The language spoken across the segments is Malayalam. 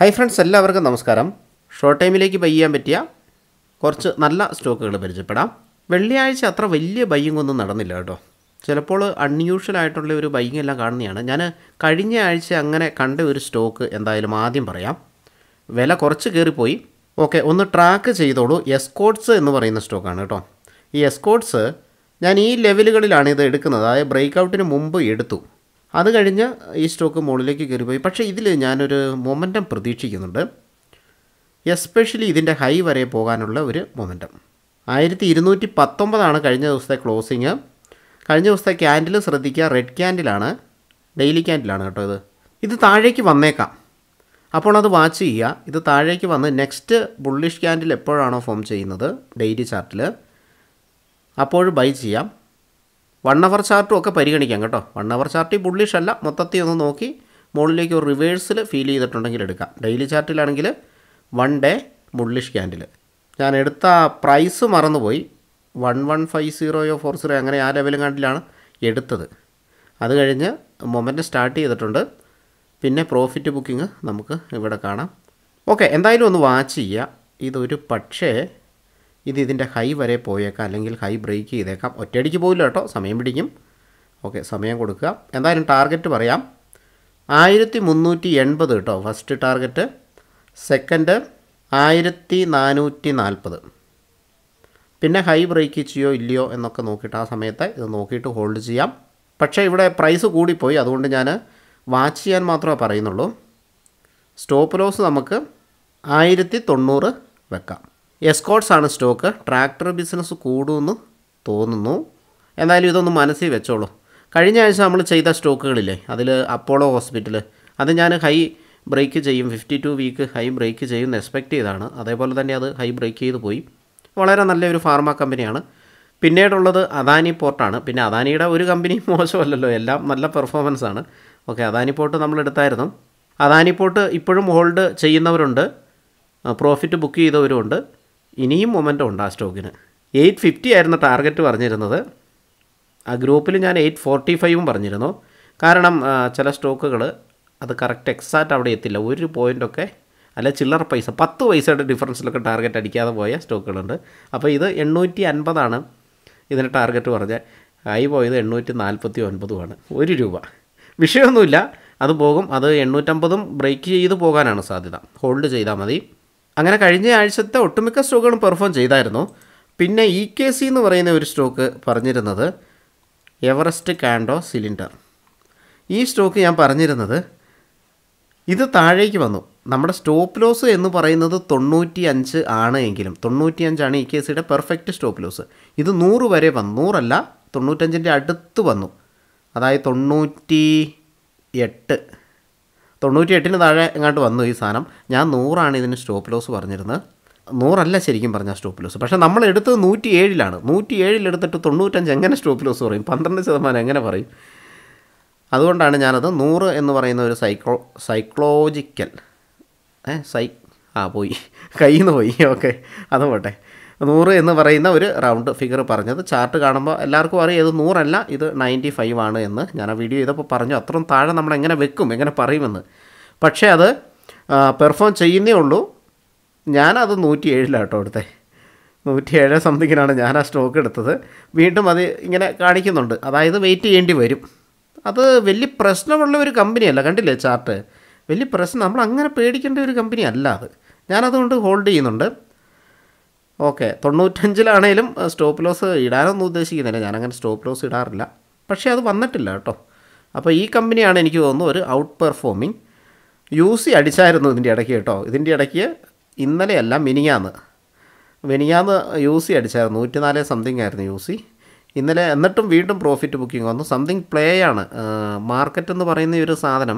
ഹായ് ഫ്രണ്ട്സ് എല്ലാവർക്കും നമസ്കാരം ഷോർട്ട് ടൈമിലേക്ക് ബൈ ചെയ്യാൻ പറ്റിയ കുറച്ച് നല്ല സ്റ്റോക്കുകൾ പരിചയപ്പെടാം വെള്ളിയാഴ്ച അത്ര വലിയ ബൈയിങ് ഒന്നും നടന്നില്ല കേട്ടോ ചിലപ്പോൾ അൺയൂഷ്വൽ ആയിട്ടുള്ള ഒരു ബൈയിങ് എല്ലാം കാണുന്നതാണ് ഞാൻ കഴിഞ്ഞ ആഴ്ച അങ്ങനെ കണ്ട ഒരു സ്റ്റോക്ക് എന്തായാലും ആദ്യം പറയാം വില കുറച്ച് കയറിപ്പോയി ഓക്കെ ഒന്ന് ട്രാക്ക് ചെയ്തോളൂ എസ്കോട്ട്സ് എന്ന് പറയുന്ന സ്റ്റോക്കാണ് കേട്ടോ ഈ എസ്കോട്ട്സ് ഞാൻ ഈ ലെവലുകളിലാണ് ഇത് എടുക്കുന്നത് അതായത് ബ്രേക്ക് ഔട്ടിന് മുമ്പ് എടുത്തു അത് കഴിഞ്ഞ് ഈ സ്റ്റോക്ക് മുകളിലേക്ക് കയറിപ്പോയി പക്ഷേ ഇതിൽ ഞാനൊരു മൊമെൻറ്റം പ്രതീക്ഷിക്കുന്നുണ്ട് എസ്പെഷ്യലി ഇതിൻ്റെ ഹൈ വരെ പോകാനുള്ള ഒരു മൊമെൻറ്റം ആയിരത്തി ഇരുന്നൂറ്റി പത്തൊമ്പതാണ് കഴിഞ്ഞ ദിവസത്തെ ക്ലോസിങ് കഴിഞ്ഞ ദിവസത്തെ ക്യാൻഡിൽ ശ്രദ്ധിക്കുക റെഡ് ക്യാൻഡിലാണ് ഡെയിലി ക്യാൻഡിലാണ് കേട്ടോ ഇത് ഇത് താഴേക്ക് വന്നേക്കാം അപ്പോൾ അത് വാച്ച് ചെയ്യുക ഇത് താഴേക്ക് വന്ന് നെക്സ്റ്റ് ബുള്ളിഷ് ക്യാൻഡിൽ എപ്പോഴാണോ ഫോം ചെയ്യുന്നത് ഡെയിലി ചാർട്ടിൽ അപ്പോൾ ബൈ ചെയ്യാം വൺ അവർ ചാർട്ടും ഒക്കെ പരിഗണിക്കാം കേട്ടോ വൺ അവർ ചാർട്ടിൽ ബുള്ളിഷ് അല്ല മൊത്തത്തിൽ ഒന്ന് നോക്കി മുകളിലേക്ക് ഒരു റിവേഴ്സിൽ ഫീൽ ചെയ്തിട്ടുണ്ടെങ്കിൽ എടുക്കാം ഡെയിലി ചാർട്ടിലാണെങ്കിൽ വൺ ഡേ ബുള്ളിഷ് ക്യാൻഡിൽ ഞാൻ എടുത്ത പ്രൈസ് മറന്നുപോയി വൺ വൺ ഫൈവ് സീറോയോ ഫോർ സീറോ അങ്ങനെ ആ ലെവലും കണ്ടിലാണ് എടുത്തത് അത് കഴിഞ്ഞ് മൊമെൻറ്റ് സ്റ്റാർട്ട് ചെയ്തിട്ടുണ്ട് പിന്നെ പ്രോഫിറ്റ് ബുക്കിംഗ് നമുക്ക് ഇവിടെ കാണാം ഓക്കെ എന്തായാലും ഒന്ന് വാച്ച് ചെയ്യുക ഇതൊരു പക്ഷേ ഇത് ഇതിൻ്റെ ഹൈ വരെ പോയേക്കാം അല്ലെങ്കിൽ ഹൈ ബ്രേക്ക് ചെയ്തേക്കാം ഒറ്റയടിക്ക് പോകില്ല കേട്ടോ സമയം പിടിക്കും ഓക്കെ സമയം കൊടുക്കുക എന്തായാലും ടാർഗറ്റ് പറയാം ആയിരത്തി മുന്നൂറ്റി എൺപത് കേട്ടോ ഫസ്റ്റ് ടാർഗറ്റ് സെക്കൻഡ് ആയിരത്തി നാനൂറ്റി നാൽപ്പത് പിന്നെ ഹൈ ബ്രേക്ക് ചെയ്യോ ഇല്ലയോ എന്നൊക്കെ നോക്കിയിട്ട് ആ സമയത്ത് ഇത് നോക്കിയിട്ട് ഹോൾഡ് ചെയ്യാം പക്ഷേ ഇവിടെ പ്രൈസ് കൂടിപ്പോയി അതുകൊണ്ട് ഞാൻ വാച്ച് ചെയ്യാൻ മാത്രമേ പറയുന്നുള്ളൂ സ്റ്റോപ്പ് ലോസ് നമുക്ക് ആയിരത്തി തൊണ്ണൂറ് വെക്കാം എസ്കോട്ട്സ് ആണ് സ്റ്റോക്ക് ട്രാക്ടർ ബിസിനസ് കൂടുമെന്ന് തോന്നുന്നു എന്തായാലും ഇതൊന്ന് മനസ്സിൽ വെച്ചോളൂ കഴിഞ്ഞ ആഴ്ച നമ്മൾ ചെയ്ത സ്റ്റോക്കുകളില്ലേ അതിൽ അപ്പോളോ ഹോസ്പിറ്റൽ അത് ഞാൻ ഹൈ ബ്രേക്ക് ചെയ്യും fifty two week high break ചെയ്യുമെന്ന് എക്സ്പെക്റ്റ് ചെയ്താണ് അതേപോലെ തന്നെ അത് ഹൈ ബ്രേക്ക് ചെയ്ത് പോയി വളരെ നല്ലൊരു ഫാർമ കമ്പനിയാണ് പിന്നീടുള്ളത് അദാനി പോർട്ടാണ് പിന്നെ അദാനിയുടെ ഒരു കമ്പനി മോശമല്ലല്ലോ എല്ലാം നല്ല പെർഫോമൻസ് ആണ് ഓക്കെ അദാനി പോർട്ട് നമ്മൾ എടുത്തായിരുന്നു അദാനി പോർട്ട് ഇപ്പോഴും ഹോൾഡ് ചെയ്യുന്നവരുണ്ട് പ്രോഫിറ്റ് ബുക്ക് ചെയ്തവരുമുണ്ട് ഇനിയും മൊമെൻറ്റം ഉണ്ട് ആ സ്റ്റോക്കിന് എയ്റ്റ് ഫിഫ്റ്റി ആയിരുന്നു ടാർഗറ്റ് പറഞ്ഞിരുന്നത് ആ ഗ്രൂപ്പിൽ ഞാൻ എയ്റ്റ് ഫോർട്ടി ഫൈവും പറഞ്ഞിരുന്നു കാരണം ആ, ചില സ്റ്റോക്കുകൾ അത് കറക്റ്റ് എക്സാക്റ്റ് അവിടെ എത്തില്ല ഒരു പോയിൻ്റൊക്കെ അല്ല ചില്ലറ പൈസ പത്ത് പൈസയുടെ ഡിഫറൻസിലൊക്കെ ടാർഗറ്റ് അടിക്കാതെ പോയ സ്റ്റോക്കുകളുണ്ട് അപ്പോൾ ഇത് എണ്ണൂറ്റി അൻപതാണ് ഇതിന് ടാർഗറ്റ് പറഞ്ഞ ആയി പോയത് എണ്ണൂറ്റി നാൽപ്പത്തി ഒൻപതുമാണ് ഒരു രൂപ വിഷയമൊന്നുമില്ല അത് പോകും അത് എണ്ണൂറ്റമ്പതും ബ്രേക്ക് ചെയ്ത് പോകാനാണ് സാധ്യത ഹോൾഡ് ചെയ്താൽ മതി അങ്ങനെ കഴിഞ്ഞ ആഴ്ചത്തെ ഒട്ടുമിക്ക സ്റ്റോക്കുകളും പെർഫോം ചെയ്തായിരുന്നു പിന്നെ ഇ കെ സി എന്ന് പറയുന്ന ഒരു സ്റ്റോക്ക് പറഞ്ഞിരുന്നത് എവറസ്റ്റ് കാൻഡോ സിലിണ്ടർ ഈ സ്റ്റോക്ക് ഞാൻ പറഞ്ഞിരുന്നത് ഇത് താഴേക്ക് വന്നു നമ്മുടെ സ്റ്റോപ്പ് ലോസ് എന്ന് പറയുന്നത് തൊണ്ണൂറ്റി അഞ്ച് ആണ് എങ്കിലും തൊണ്ണൂറ്റി അഞ്ചാണ് ഇ കെ സിയുടെ പെർഫെക്റ്റ് സ്റ്റോപ്പ് ലോസ് ഇത് നൂറ് വരെ വന്നു നൂറല്ല തൊണ്ണൂറ്റഞ്ചിൻ്റെ അടുത്ത് വന്നു അതായത് തൊണ്ണൂറ്റി എട്ട് തൊണ്ണൂറ്റി എട്ടിന് താഴെ എങ്ങാണ്ട് വന്നു ഈ സാധനം ഞാൻ നൂറാണ് ഇതിന് സ്റ്റോപ്പ് ലോസ് പറഞ്ഞിരുന്നത് നൂറല്ല ശരിക്കും പറഞ്ഞാൽ സ്റ്റോപ്പ് ലോസ് പക്ഷേ നമ്മൾ എടുത്തത് നൂറ്റി ഏഴിലാണ് നൂറ്റി ഏഴിലെടുത്തിട്ട് തൊണ്ണൂറ്റഞ്ച് എങ്ങനെ സ്റ്റോപ്പ് ലോസ് പറയും പന്ത്രണ്ട് ശതമാനം എങ്ങനെ പറയും അതുകൊണ്ടാണ് ഞാനത് നൂറ് എന്ന് പറയുന്ന ഒരു സൈക്ലോ സൈക്ലോജിക്കൽ ഏ സൈ ആ പോയി കയ്യിൽ നിന്ന് പോയി ഓക്കെ അത് പോട്ടെ നൂറ് എന്ന് പറയുന്ന ഒരു റൗണ്ട് ഫിഗർ പറഞ്ഞത് ചാർട്ട് കാണുമ്പോൾ എല്ലാവർക്കും അറിയാം ഇത് നൂറല്ല ഇത് നയൻറ്റി ഫൈവ് ആണ് എന്ന് ഞാൻ ആ വീഡിയോ ചെയ്തപ്പോൾ പറഞ്ഞു അത്രയും താഴെ നമ്മൾ എങ്ങനെ വെക്കും എങ്ങനെ പറയുമെന്ന് പക്ഷേ അത് പെർഫോം ചെയ്യുന്നേ ഉള്ളൂ ഞാനത് നൂറ്റി ഏഴിലാണ് കേട്ടോ എടുത്തേ നൂറ്റി ഏഴ് സംതിങ്ങിനാണ് ഞാൻ ആ സ്റ്റോക്ക് എടുത്തത് വീണ്ടും അത് ഇങ്ങനെ കാണിക്കുന്നുണ്ട് അതായത് വെയിറ്റ് ചെയ്യേണ്ടി വരും അത് വലിയ പ്രശ്നമുള്ള ഒരു കമ്പനിയല്ല കണ്ടില്ലേ ചാർട്ട് വലിയ പ്രശ്നം നമ്മൾ അങ്ങനെ പേടിക്കേണ്ട ഒരു കമ്പനി അല്ല അത് ഞാനതുകൊണ്ട് ഹോൾഡ് ചെയ്യുന്നുണ്ട് ഓക്കെ തൊണ്ണൂറ്റഞ്ചിലാണേലും സ്റ്റോപ്പ് ലോസ് ഇടാനൊന്നും ഉദ്ദേശിക്കുന്നില്ല ഞാനങ്ങനെ സ്റ്റോപ്പ് ലോസ് ഇടാറില്ല പക്ഷേ അത് വന്നിട്ടില്ല കേട്ടോ അപ്പോൾ ഈ കമ്പനിയാണ് എനിക്ക് തോന്നുന്നു ഒരു ഔട്ട് പെർഫോമിങ് യു സി അടിച്ചായിരുന്നു ഇതിൻ്റെ ഇടയ്ക്ക് കേട്ടോ ഇതിൻ്റെ ഇടയ്ക്ക് ഇന്നലെയല്ല മിനിയാന്ന് മിനിയാന്ന് യു സി അടിച്ചായിരുന്നു നൂറ്റിനാല് സംതിങ് ആയിരുന്നു യു സി ഇന്നലെ എന്നിട്ടും വീണ്ടും പ്രോഫിറ്റ് ബുക്കിംഗ് വന്നു സംതിങ് പ്ലേ ആണ് മാർക്കറ്റ് എന്ന് പറയുന്ന ഈ ഒരു സാധനം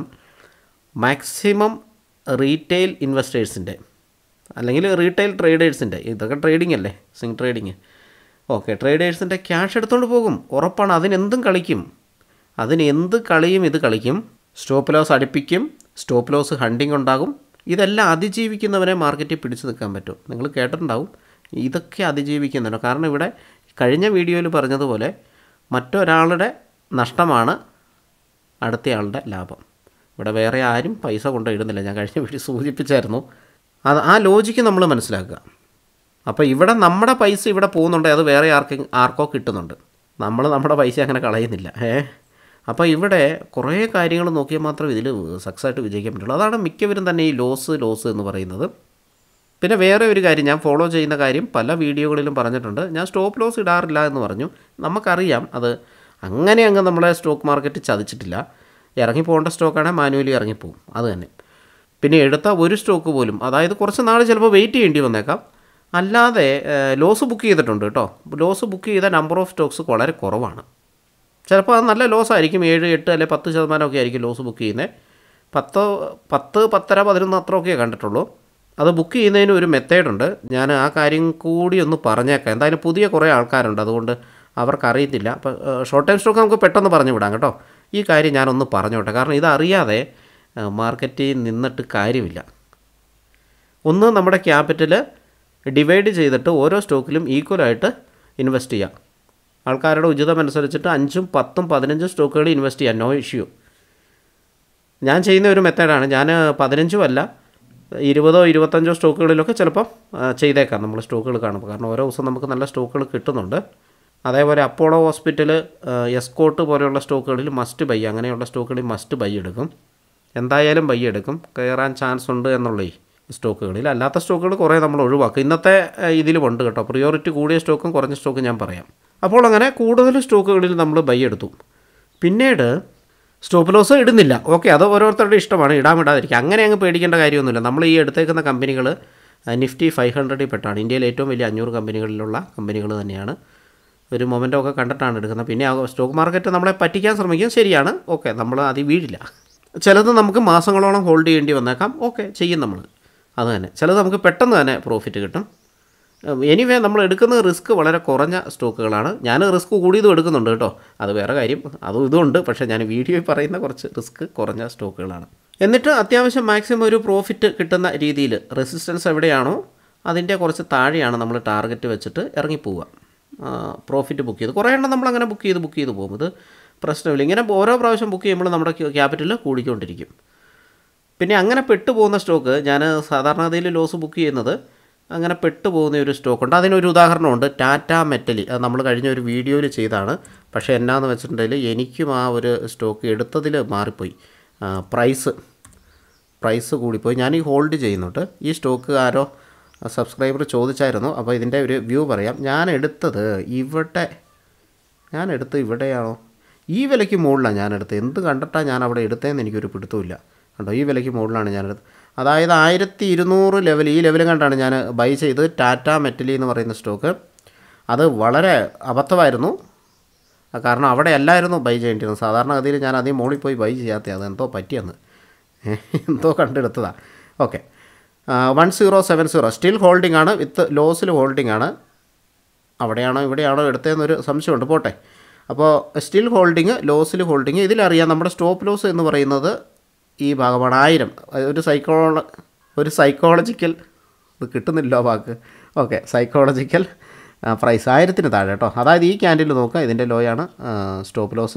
മാക്സിമം റീറ്റെയിൽ ഇൻവെസ്റ്റേഴ്സിൻ്റെ അല്ലെങ്കിൽ റീറ്റെയിൽ ട്രേഡേഴ്സിൻ്റെ ഇതൊക്കെ ട്രേഡിംഗ് അല്ലേ സിങ് ട്രേഡിങ് ഓക്കെ ട്രേഡേഴ്സിൻ്റെ ക്യാഷ് എടുത്തുകൊണ്ട് പോകും ഉറപ്പാണ് അതിനെന്തും കളിക്കും അതിന് എന്ത് കളിയും ഇത് കളിക്കും സ്റ്റോപ്പ് ലോസ് അടുപ്പിക്കും സ്റ്റോപ്പ് ലോസ് ഹണ്ടിങ് ഉണ്ടാകും ഇതെല്ലാം അതിജീവിക്കുന്നവരെ മാർക്കറ്റിൽ പിടിച്ചു നിൽക്കാൻ പറ്റും നിങ്ങൾ കേട്ടിട്ടുണ്ടാവും ഇതൊക്കെ അതിജീവിക്കുന്നുണ്ട് കാരണം ഇവിടെ കഴിഞ്ഞ വീഡിയോയിൽ പറഞ്ഞതുപോലെ മറ്റൊരാളുടെ നഷ്ടമാണ് അടുത്തയാളുടെ ലാഭം ഇവിടെ വേറെ ആരും പൈസ കൊണ്ട് ഇടുന്നില്ല ഞാൻ കഴിഞ്ഞ വീട്ടിൽ സൂചിപ്പിച്ചായിരുന്നു അത് ആ ലോജിക്ക് നമ്മൾ മനസ്സിലാക്കുക അപ്പോൾ ഇവിടെ നമ്മുടെ പൈസ ഇവിടെ പോകുന്നുണ്ട് അത് വേറെ ആർക്കും ആർക്കോ കിട്ടുന്നുണ്ട് നമ്മൾ നമ്മുടെ പൈസ അങ്ങനെ കളയുന്നില്ല ഏ അപ്പോൾ ഇവിടെ കുറേ കാര്യങ്ങൾ നോക്കിയാൽ മാത്രം ഇതിൽ സക്സസ് ആയിട്ട് വിജയിക്കാൻ പറ്റുള്ളൂ അതാണ് മിക്കവരും തന്നെ ഈ ലോസ് ലോസ് എന്ന് പറയുന്നത് പിന്നെ വേറെ ഒരു കാര്യം ഞാൻ ഫോളോ ചെയ്യുന്ന കാര്യം പല വീഡിയോകളിലും പറഞ്ഞിട്ടുണ്ട് ഞാൻ സ്റ്റോപ്പ് ലോസ് ഇടാറില്ല എന്ന് പറഞ്ഞു നമുക്കറിയാം അത് അങ്ങനെ അങ്ങ് നമ്മളെ സ്റ്റോക്ക് മാർക്കറ്റ് ചതിച്ചിട്ടില്ല ഇറങ്ങിപ്പോകേണ്ട സ്റ്റോക്കാണെങ്കിൽ മാനുവലി ഇറങ്ങിപ്പോവും അത് തന്നെ പിന്നെ എടുത്ത ഒരു സ്റ്റോക്ക് പോലും അതായത് കുറച്ച് നാൾ ചിലപ്പോൾ വെയിറ്റ് ചെയ്യേണ്ടി വന്നേക്കാം അല്ലാതെ ലോസ് ബുക്ക് ചെയ്തിട്ടുണ്ട് കേട്ടോ ലോസ് ബുക്ക് ചെയ്ത നമ്പർ ഓഫ് സ്റ്റോക്സ് വളരെ കുറവാണ് ചിലപ്പോൾ അത് നല്ല ലോസ് ആയിരിക്കും ഏഴ് എട്ട് അല്ലെ പത്ത് ശതമാനമൊക്കെ ആയിരിക്കും ലോസ് ബുക്ക് ചെയ്യുന്നത് പത്ത് പത്ത് പത്തര പതിനൊന്ന് അത്രയൊക്കെ കണ്ടിട്ടുള്ളൂ അത് ബുക്ക് ചെയ്യുന്നതിന് ഒരു മെത്തേഡുണ്ട് ഞാൻ ആ കാര്യം കൂടി ഒന്ന് പറഞ്ഞേക്കാം എന്തായാലും പുതിയ കുറേ ആൾക്കാരുണ്ട് അതുകൊണ്ട് അവർക്കറിയത്തില്ല അപ്പോൾ ഷോർട്ട് ടൈം സ്റ്റോക്ക് നമുക്ക് പെട്ടെന്ന് പറഞ്ഞു വിടാം കേട്ടോ ഈ കാര്യം ഞാനൊന്ന് പറഞ്ഞോട്ടെ കാരണം ഇതറിയാതെ മാർക്കറ്റിൽ നിന്നിട്ട് കാര്യമില്ല ഒന്ന് നമ്മുടെ ക്യാപിറ്റൽ ഡിവൈഡ് ചെയ്തിട്ട് ഓരോ സ്റ്റോക്കിലും ഈക്വലായിട്ട് ഇൻവെസ്റ്റ് ചെയ്യാം ആൾക്കാരുടെ ഉചിതം അനുസരിച്ചിട്ട് അഞ്ചും പത്തും പതിനഞ്ചും സ്റ്റോക്കുകൾ ഇൻവെസ്റ്റ് ചെയ്യാം നോ ഇഷ്യൂ ഞാൻ ചെയ്യുന്ന ഒരു മെത്തേഡാണ് ഞാൻ പതിനഞ്ചും അല്ല ഇരുപതോ ഇരുപത്തഞ്ചോ സ്റ്റോക്കുകളിലൊക്കെ ചിലപ്പം ആ, ചെയ്തേക്കാം നമ്മൾ സ്റ്റോക്കുകൾ കാണുമ്പോൾ കാരണം ഓരോ ദിവസം നമുക്ക് നല്ല സ്റ്റോക്കുകൾ കിട്ടുന്നുണ്ട് അതേപോലെ അപ്പോളോ ഹോസ്പിറ്റൽ എസ്കോട്ട് പോലെയുള്ള സ്റ്റോക്കുകളിൽ മസ്റ്റ് ബൈ അങ്ങനെയുള്ള സ്റ്റോക്കുകളിൽ മസ്റ്റ് ബൈ എടുക്കും എന്തായാലും ബൈ എടുക്കും കയറാൻ ചാൻസ് ഉണ്ട് എന്നുള്ള ഈ സ്റ്റോക്കുകളിൽ അല്ലാത്ത സ്റ്റോക്കുകൾ കുറേ നമ്മൾ ഒഴിവാക്കും ഇന്നത്തെ ഇതിലുമുണ്ട് കേട്ടോ പ്രിയോറിറ്റി കൂടിയ സ്റ്റോക്കും കുറഞ്ഞ സ്റ്റോക്കും ഞാൻ പറയാം അപ്പോൾ അങ്ങനെ കൂടുതൽ സ്റ്റോക്കുകളിൽ നമ്മൾ ബൈ എടുത്തു പിന്നീട് സ്റ്റോപ്പ് ലോസ് ഇടുന്നില്ല ഓക്കെ അത് ഓരോരുത്തരുടെ ഇഷ്ടമാണ് ഇടാൻ ഇടാതിരിക്കുക അങ്ങനെ അങ്ങ് പേടിക്കേണ്ട കാര്യമൊന്നുമില്ല നമ്മൾ ഈ എടുത്തേക്കുന്ന കമ്പനികൾ നിഫ്റ്റി ഫൈവ് ഹൺഡ്രഡിൽ പെട്ടാണ് ഇന്ത്യയിലെ ഏറ്റവും വലിയ അഞ്ഞൂറ് കമ്പനികളിലുള്ള കമ്പനികൾ തന്നെയാണ് ഒരു മൊമെൻ്റോ ഒക്കെ കണ്ടിട്ടാണ് എടുക്കുന്നത് പിന്നെ ആ സ്റ്റോക്ക് മാർക്കറ്റ് നമ്മളെ പറ്റിക്കാൻ ശ്രമിക്കും ശരിയാണ് ഓക്കെ നമ്മൾ അതിൽ വീഴില്ല ചിലത് നമുക്ക് മാസങ്ങളോളം ഹോൾഡ് ചെയ്യേണ്ടി വന്നേക്കാം ഓക്കെ ചെയ്യും നമ്മൾ അത് തന്നെ ചിലത് നമുക്ക് പെട്ടെന്ന് തന്നെ പ്രോഫിറ്റ് കിട്ടും എനിവേ നമ്മൾ എടുക്കുന്ന റിസ്ക് വളരെ കുറഞ്ഞ സ്റ്റോക്കുകളാണ് ഞാൻ റിസ്ക് കൂടിയതും എടുക്കുന്നുണ്ട് കേട്ടോ അത് വേറെ കാര്യം അതും ഇതുമുണ്ട് പക്ഷേ ഞാൻ വീഡിയോയിൽ പറയുന്ന കുറച്ച് റിസ്ക് കുറഞ്ഞ സ്റ്റോക്കുകളാണ് എന്നിട്ട് അത്യാവശ്യം മാക്സിമം ഒരു പ്രോഫിറ്റ് കിട്ടുന്ന രീതിയിൽ റെസിസ്റ്റൻസ് എവിടെയാണോ അതിൻ്റെ കുറച്ച് താഴെയാണ് നമ്മൾ ടാർഗറ്റ് വെച്ചിട്ട് ഇറങ്ങിപ്പോവുക പ്രോഫിറ്റ് ബുക്ക് ചെയ്ത് കുറേ എണ്ണം നമ്മളങ്ങനെ ബുക്ക് ചെയ്ത് ബുക്ക് ചെയ്ത് പോകും ഇത് പ്രശ്നമില്ല ഇങ്ങനെ ഓരോ പ്രാവശ്യം ബുക്ക് ചെയ്യുമ്പോൾ നമ്മുടെ ക്യാപിറ്റൽ കൂടിക്കൊണ്ടിരിക്കും പിന്നെ അങ്ങനെ പെട്ടുപോകുന്ന സ്റ്റോക്ക് ഞാൻ സാധാരണഗതിയിൽ ലോസ് ബുക്ക് ചെയ്യുന്നത് അങ്ങനെ പെട്ടുപോകുന്ന ഒരു സ്റ്റോക്കുണ്ട് അതിനൊരു ഉദാഹരണമുണ്ട് ടാറ്റ മെറ്റലി അത് നമ്മൾ കഴിഞ്ഞ ഒരു വീഡിയോയിൽ ചെയ്താണ് പക്ഷേ എന്നാന്ന് വെച്ചിട്ടുണ്ടെങ്കിൽ എനിക്കും ആ ഒരു സ്റ്റോക്ക് എടുത്തതിൽ മാറിപ്പോയി ആ, പ്രൈസ് പ്രൈസ് കൂടിപ്പോയി ഞാൻ ഈ ഹോൾഡ് ചെയ്യുന്നുണ്ട് ഈ സ്റ്റോക്ക് ആരോ സബ്സ്ക്രൈബർ ചോദിച്ചായിരുന്നു അപ്പോൾ ഇതിൻ്റെ ഒരു വ്യൂ പറയാം ഞാൻ എടുത്തത് ഇവിടെ ഞാൻ എടുത്തത് ഇവിടെയാണോ ഈ വിലയ്ക്ക് മുകളിലാണ് ഞാൻ എടുത്തത് എന്ത് കണ്ടിട്ടാണ് ഞാൻ അവിടെ എടുത്തതെന്ന് എനിക്കൊരു പിടുത്തമില്ല കണ്ടോ ഈ വിലയ്ക്ക് മുകളിലാണ് ഞാൻ എടുത്തത് അതായത് ആയിരത്തി ഇരുന്നൂറ് ലെവൽ ഈ ലെവൽ കണ്ടാണ് ഞാൻ ബൈ ചെയ്തത് ടാറ്റ മെറ്റലി എന്ന് പറയുന്ന സ്റ്റോക്ക് അത് വളരെ അബദ്ധമായിരുന്നു ആ, കാരണം അവിടെ അല്ലായിരുന്നു ബൈ ചെയ്യേണ്ടിയിരുന്നത് സാധാരണഗതിയിൽ ഞാൻ അതിൽ മുകളിൽ പോയി ബൈ ചെയ്യാത്ത അത് എന്തോ പറ്റിയെന്ന് ഏ, എന്തോ കണ്ടെടുത്തതാണ് okay one zero seven zero still holding ആണ് വിത്ത് ലോസിൽ ഹോൾഡിംഗ് ആണ് അവിടെയാണോ ഇവിടെയാണോ എടുത്തതെന്നൊരു സംശയമുണ്ട് പോട്ടെ അപ്പോൾ സ്റ്റിൽ ഹോൾഡിങ് ലോസിൽ ഹോൾഡിങ് ഇതിലറിയാം നമ്മുടെ സ്റ്റോപ്പ് ലോസ് എന്ന് പറയുന്നത് ഈ ഭാഗമാണ് ആയിരം ഒരു സൈക്കോള ഒരു സൈക്കോളജിക്കൽ ഇത് കിട്ടുന്നില്ലോ ആ വാക്ക് ഓക്കെ സൈക്കോളജിക്കൽ പ്രൈസ് ആയിരത്തിന് താഴെ കേട്ടോ അതായത് ഈ ക്യാൻഡിൽ നോക്കുക ഇതിൻ്റെ ലോയാണ് സ്റ്റോപ്പ് ലോസ്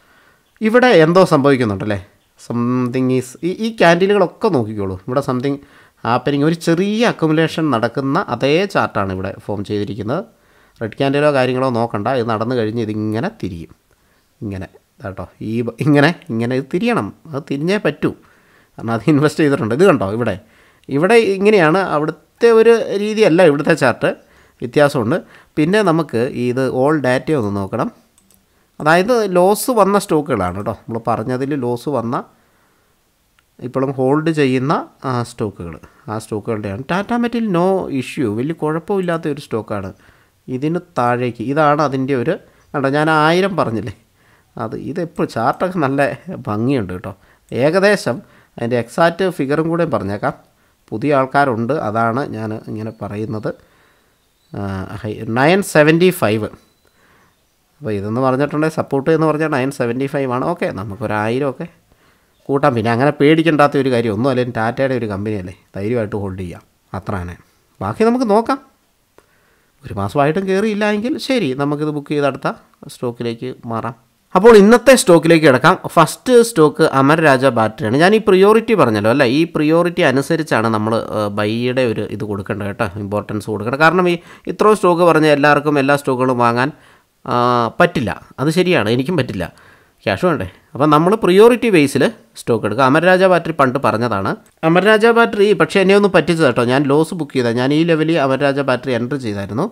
ഇവിടെ എന്തോ സംഭവിക്കുന്നുണ്ടല്ലേ സംതിങ് ഈസ് ഈ ഈ ക്യാൻഡിലുകളൊക്കെ നോക്കിക്കോളൂ ഇവിടെ സംതിങ് ഹാപ്പനിങ് ഒരു ചെറിയ അക്കുമുലേഷൻ നടക്കുന്ന അതേ ചാർട്ടാണ് ഇവിടെ ഫോം ചെയ്തിരിക്കുന്നത് റെഡ് ക്യാൻഡിലോ കാര്യങ്ങളോ നോക്കണ്ട ഇത് നടന്നു കഴിഞ്ഞ് ഇതിങ്ങനെ തിരിയും ഇങ്ങനെ കേട്ടോ ഈ ബ- ഇങ്ങനെ ഇങ്ങനെ ഇത് തിരിയണം അത് തിരിഞ്ഞേ പറ്റൂ കാരണം അത് ഇൻവെസ്റ്റ് ചെയ്തിട്ടുണ്ട് ഇത് കണ്ടോ ഇവിടെ ഇവിടെ ഇങ്ങനെയാണ് അവിടുത്തെ ഒരു രീതിയല്ല ഇവിടുത്തെ ചാർട്ട് വ്യത്യാസമുണ്ട് പിന്നെ നമുക്ക് ഇത് ഓൾ ഡാറ്റ ഒന്ന് നോക്കണം അതായത് ലോസ് വന്ന സ്റ്റോക്കുകളാണ് കേട്ടോ നമ്മൾ പറഞ്ഞതിൽ ലോസ് വന്ന ഇപ്പോഴും ഹോൾഡ് ചെയ്യുന്ന ആ സ്റ്റോക്കുകൾ ആ സ്റ്റോക്കുകളുടെയാണ് ടാറ്റ മെറ്റിൽ നോ ഇഷ്യൂ വലിയ കുഴപ്പമില്ലാത്ത ഒരു സ്റ്റോക്കാണ് ഇതിന് താഴേക്ക് ഇതാണ് അതിൻ്റെ ഒരു കണ്ടോ ഞാൻ ആയിരം പറഞ്ഞില്ലേ അത് ഇതെപ്പോൾ ചാർട്ടൊക്കെ നല്ല ഭംഗിയുണ്ട് കേട്ടോ ഏകദേശം അതിൻ്റെ എക്സാക്റ്റ് ഫിഗറും കൂടെ പറഞ്ഞേക്കാം പുതിയ ആൾക്കാരുണ്ട് അതാണ് ഞാൻ ഇങ്ങനെ പറയുന്നത് നയൻ സെവൻറ്റി ഫൈവ് അപ്പോൾ ഇതെന്ന് പറഞ്ഞിട്ടുണ്ടെങ്കിൽ സപ്പോർട്ട് എന്ന് പറഞ്ഞാൽ നയൻ സെവൻറ്റി ഫൈവ് ആണ് ഓക്കെ നമുക്കൊരായിരം ഒക്കെ കൂട്ടാം പിന്നെ അങ്ങനെ പേടിക്കേണ്ടാത്ത ഒരു കാര്യം ഒന്നും അല്ലെങ്കിൽ ടാറ്റയുടെ ഒരു കമ്പനിയല്ലേ ധൈര്യമായിട്ട് ഹോൾഡ് ചെയ്യാം അത്ര തന്നെ ബാക്കി നമുക്ക് നോക്കാം ഒരു മാസമായിട്ടും കയറിയില്ല എങ്കിൽ ശരി നമുക്കിത് ബുക്ക് ചെയ്ത് അടുത്ത സ്റ്റോക്കിലേക്ക് മാറാം അപ്പോൾ ഇന്നത്തെ സ്റ്റോക്കിലേക്ക് കിടക്കാം ഫസ്റ്റ് സ്റ്റോക്ക് അമരരാജ ബാറ്ററിയാണ് ഞാൻ ഈ പ്രിയോറിറ്റി പറഞ്ഞല്ലോ അല്ല ഈ പ്രിയോറിറ്റി അനുസരിച്ചാണ് നമ്മൾ ബൈയുടെ ഒരു ഇത് കൊടുക്കേണ്ടത് കേട്ടോ ഇമ്പോർട്ടൻസ് കൊടുക്കേണ്ടത് കാരണം ഈ ഇത്രയും സ്റ്റോക്ക് പറഞ്ഞ എല്ലാവർക്കും എല്ലാ സ്റ്റോക്കുകളും വാങ്ങാൻ ആ, പറ്റില്ല അത് ശരിയാണ് എനിക്കും പറ്റില്ല ക്യാഷ് വേണ്ടേ അപ്പം നമ്മൾ പ്രിയോറിറ്റി ബേസിൽ സ്റ്റോക്ക് എടുക്കുക അമരരാജ ബാറ്ററി പണ്ട് പറഞ്ഞതാണ് അമരരാജ ബാറ്ററി പക്ഷേ എന്നെ ഒന്ന് പറ്റിച്ചത് കേട്ടോ ഞാൻ ലോസ് ബുക്ക് ചെയ്താൽ ഞാൻ ഈ ലെവലിൽ അമരരാജ ബാറ്ററി എൻ്റർ ചെയ്തായിരുന്നു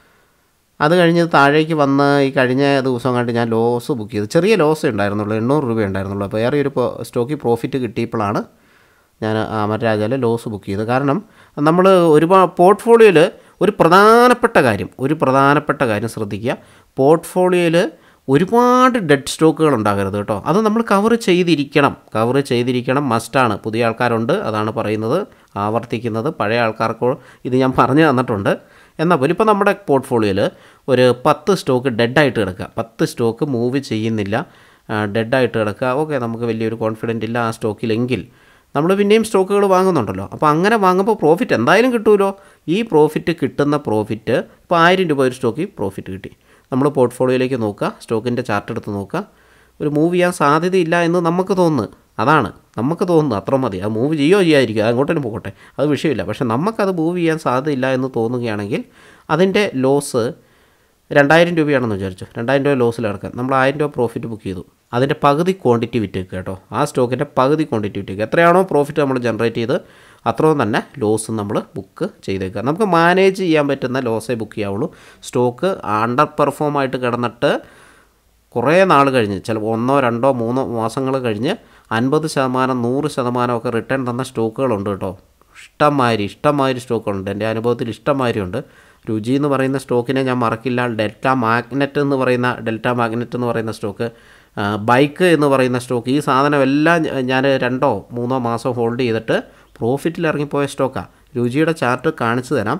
അത് കഴിഞ്ഞ് താഴേക്ക് വന്ന് ഈ കഴിഞ്ഞ ദിവസം കണ്ട് ഞാൻ ലോസ് ബുക്ക് ചെയ്തു ചെറിയ ലോസ് ഉണ്ടായിരുന്നുള്ളൂ എണ്ണൂറ് രൂപ ഉണ്ടായിരുന്നുള്ളൂ അപ്പോൾ ഏറെ ഒരു സ്റ്റോക്കിൽ പ്രോഫിറ്റ് കിട്ടിയപ്പോഴാണ് ഞാൻ അമരരാജയിൽ ലോസ് ബുക്ക് ചെയ്തത് കാരണം നമ്മൾ ഒരുപാട് പോർട്ട്ഫോളിയോയിൽ ഒരു പ്രധാനപ്പെട്ട കാര്യം ഒരു പ്രധാനപ്പെട്ട കാര്യം ശ്രദ്ധിക്കുക പോർട്ട്ഫോളിയോയിൽ ഒരുപാട് ഡെഡ് സ്റ്റോക്കുകൾ ഉണ്ടാകരുത് കേട്ടോ അത് നമ്മൾ കവർ ചെയ്തിരിക്കണം കവർ ചെയ്തിരിക്കണം മസ്റ്റാണ് പുതിയ ആൾക്കാരുണ്ട് അതാണ് പറയുന്നത് ആവർത്തിക്കുന്നത് പഴയ ആൾക്കാർക്ക് ഇത് ഞാൻ പറഞ്ഞു തന്നിട്ടുണ്ട് എന്നാൽ പോലും ഇപ്പോൾ നമ്മുടെ പോർട്ട്ഫോളിയോയിൽ ഒരു പത്ത് സ്റ്റോക്ക് ഡെഡായിട്ട് കിടക്കുക പത്ത് സ്റ്റോക്ക് മൂവ് ചെയ്യുന്നില്ല ഡെഡായിട്ട് കിടക്കുക ഓക്കെ നമുക്ക് വലിയൊരു കോൺഫിഡൻ്റ് ഇല്ല ആ സ്റ്റോക്കിലെങ്കിൽ നമ്മൾ പിന്നെയും സ്റ്റോക്കുകൾ വാങ്ങുന്നുണ്ടല്ലോ അപ്പോൾ അങ്ങനെ വാങ്ങുമ്പോൾ പ്രോഫിറ്റ് എന്തായാലും കിട്ടുമല്ലോ ഈ പ്രോഫിറ്റ് കിട്ടുന്ന പ്രോഫിറ്റ് ഇപ്പോൾ ആയിരം രൂപ ഒരു സ്റ്റോക്കിൽ പ്രോഫിറ്റ് കിട്ടി നമ്മൾ പോർട്ട്ഫോളിയോയിലേക്ക് നോക്കുക സ്റ്റോക്കിൻ്റെ ചാർട്ട് എടുത്ത് നോക്കുക ഒരു മൂവ് ചെയ്യാൻ സാധ്യതയില്ല എന്ന് നമുക്ക് തോന്നുന്നു അതാണ് നമുക്ക് തോന്നുന്നു അത്ര മതി അത് മൂവ് ചെയ്യുകയോ ചെയ്യാതിരിക്കുക അങ്ങോട്ടേനും പോകട്ടെ അത് വിഷയമില്ല പക്ഷേ നമുക്കത് മൂവ് ചെയ്യാൻ സാധ്യതയില്ല എന്ന് തോന്നുകയാണെങ്കിൽ അതിൻ്റെ ലോസ് രണ്ടായിരം രൂപയാണെന്ന് വിചാരിച്ചു രണ്ടായിരം രൂപ ലോസിൽ ഇറക്കാൻ നമ്മൾ ആയിരം രൂപ പ്രോഫിറ്റ് ബുക്ക് ചെയ്തു അതിൻ്റെ പകുതി ക്വാണ്ടിറ്റി വിറ്റേക്കുക കേട്ടോ ആ സ്റ്റോക്കിൻ്റെ പകുതി ക്വാണ്ടിറ്റി വിറ്റേക്കുക എത്രയാണോ പ്രോഫിറ്റ് നമ്മൾ ജനറേറ്റ് ചെയ്ത് അത്രയും തന്നെ ലോസ് നമ്മൾ ബുക്ക് ചെയ്തേക്കുക നമുക്ക് മാനേജ് ചെയ്യാൻ പറ്റുന്ന ലോസേ ബുക്ക് ചെയ്യാവുള്ളൂ സ്റ്റോക്ക് അണ്ടർ പെർഫോം ആയിട്ട് കിടന്നിട്ട് കുറേ നാൾ കഴിഞ്ഞ് ചിലപ്പോൾ ഒന്നോ രണ്ടോ മൂന്നോ മാസങ്ങൾ കഴിഞ്ഞ് അൻപത് ശതമാനം നൂറ് ശതമാനമൊക്കെ റിട്ടേൺ തന്ന സ്റ്റോക്കുകളുണ്ട് കേട്ടോ ഇഷ്ടംമാതിരി ഇഷ്ടംമാതിരി സ്റ്റോക്കുകളുണ്ട് എൻ്റെ അനുഭവത്തിൽ ഇഷ്ടംമാതിരി ഉണ്ട് രുചി എന്ന് പറയുന്ന സ്റ്റോക്കിനെ ഞാൻ മറക്കില്ല ഡെൽറ്റ മാഗ്നറ്റ് എന്ന് പറയുന്ന ഡെൽറ്റ മാഗ്നറ്റ് എന്ന് പറയുന്ന സ്റ്റോക്ക് ആ, ബൈക്ക് എന്ന് പറയുന്ന സ്റ്റോക്ക് ഈ സാധനമെല്ലാം ഞാൻ രണ്ടോ മൂന്നോ മാസം ഹോൾഡ് ചെയ്തിട്ട് പ്രോഫിറ്റിൽ ഇറങ്ങിപ്പോയ സ്റ്റോക്കാണ് രുചിയുടെ ചാർട്ട് കാണിച്ചു തരാം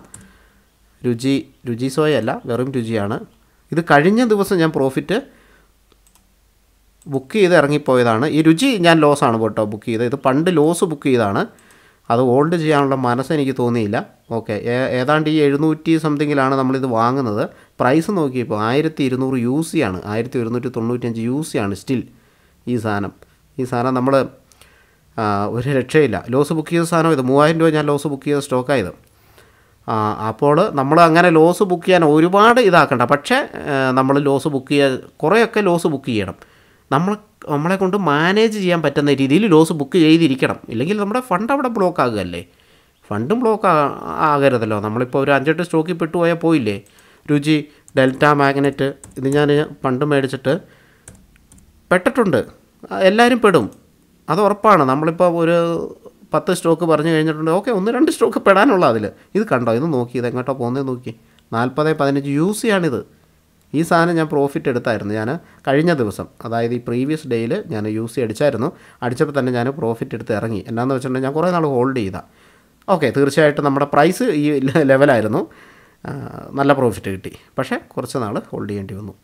രുചി രുചി സോയ അല്ല വെറും രുചിയാണ് ഇത് കഴിഞ്ഞ ദിവസം ഞാൻ പ്രോഫിറ്റ് ബുക്ക് ചെയ്ത് ഇറങ്ങിപ്പോയതാണ് ഈ രുചി ഞാൻ ലോസാണ് കേട്ടോ ബുക്ക് ചെയ്തത് ഇത് പണ്ട് ലോസ് ബുക്ക് ചെയ്താണ് അത് ഹോൾഡ് ചെയ്യാനുള്ള മനസ്സ് എനിക്ക് തോന്നിയില്ല ഓക്കെ ഏതാണ്ട് ഈ എഴുന്നൂറ്റി സംതിങ്ങിലാണ് നമ്മളിത് വാങ്ങുന്നത് പ്രൈസ് നോക്കിയപ്പോൾ ആയിരത്തി ഇരുന്നൂറ് യു സി ആണ് ആയിരത്തി ഒരുന്നൂറ്റി തൊണ്ണൂറ്റഞ്ച് യു സി ആണ് സ്റ്റിൽ ഈ സാധനം ഈ സാധനം നമ്മൾ ഒരു രക്ഷയില്ല ലോസ് ബുക്ക് ചെയ്ത സാധനം ഇത് മൂവായിരം രൂപ ഞാൻ ലോസ് ബുക്ക് ചെയ്ത സ്റ്റോക്കായത് ആ, അപ്പോൾ നമ്മൾ അങ്ങനെ ലോസ് ബുക്ക് ചെയ്യാൻ ഒരുപാട് ഇതാക്കണ്ട പക്ഷേ നമ്മൾ ലോസ് ബുക്ക് ചെയ്യാൻ കുറേയൊക്കെ ലോസ് ബുക്ക് ചെയ്യണം നമ്മൾ നമ്മളെ കൊണ്ട് മാനേജ് ചെയ്യാൻ പറ്റുന്ന രീതിയിൽ ലോസ് ബുക്ക് ചെയ്തിരിക്കണം ഇല്ലെങ്കിൽ നമ്മുടെ ഫണ്ട് അവിടെ ബ്ലോക്ക് ആകുകയല്ലേ ഫണ്ടും ബ്ലോക്ക് ആകരുതല്ലോ നമ്മളിപ്പോൾ ഒരു അഞ്ചെട്ട് സ്റ്റോക്കിൽ പെട്ടുപോയാൽ പോയില്ലേ രുചി ഡെൽറ്റ മാഗ്നറ്റ് ഇത് ഞാൻ പണ്ട് മേടിച്ചിട്ട് പെട്ടിട്ടുണ്ട് ആ, എല്ലാവരും പെടും അത് ഉറപ്പാണ് നമ്മളിപ്പോൾ ഒരു പത്ത് സ്റ്റോക്ക് പറഞ്ഞു കഴിഞ്ഞിട്ടുണ്ട് ഓക്കെ ഒന്ന് രണ്ട് സ്റ്റോക്ക് പെടാനുള്ള അതിൽ ഇത് കണ്ടോ ഇത് നോക്കി ഇത് എങ്ങോട്ടോ പോകുന്നത് നോക്കി നാൽപ്പത് പതിനഞ്ച് യൂസ് ചെയ്യാണിത് ഈ സാധനം ഞാൻ പ്രോഫിറ്റ് എടുത്തായിരുന്നു ഞാൻ കഴിഞ്ഞ ദിവസം അതായത് ഈ പ്രീവിയസ് ഡേയിൽ ഞാൻ യൂസ് അടിച്ചായിരുന്നു അടിച്ചപ്പോൾ തന്നെ ഞാൻ പ്രോഫിറ്റ് എടുത്ത് ഇറങ്ങി എന്നാന്ന് വെച്ചിട്ടുണ്ടെങ്കിൽ ഞാൻ കുറേ നാൾ ഹോൾഡ് ചെയ്താൽ ഓക്കെ തീർച്ചയായിട്ടും നമ്മുടെ പ്രൈസ് ഈ ലെവലായിരുന്നു ആ, നല്ല പ്രോഫിറ്റ് കിട്ടി പക്ഷേ കുറച്ച് നാൾ ഹോൾഡ് ചെയ്യേണ്ടി വന്നു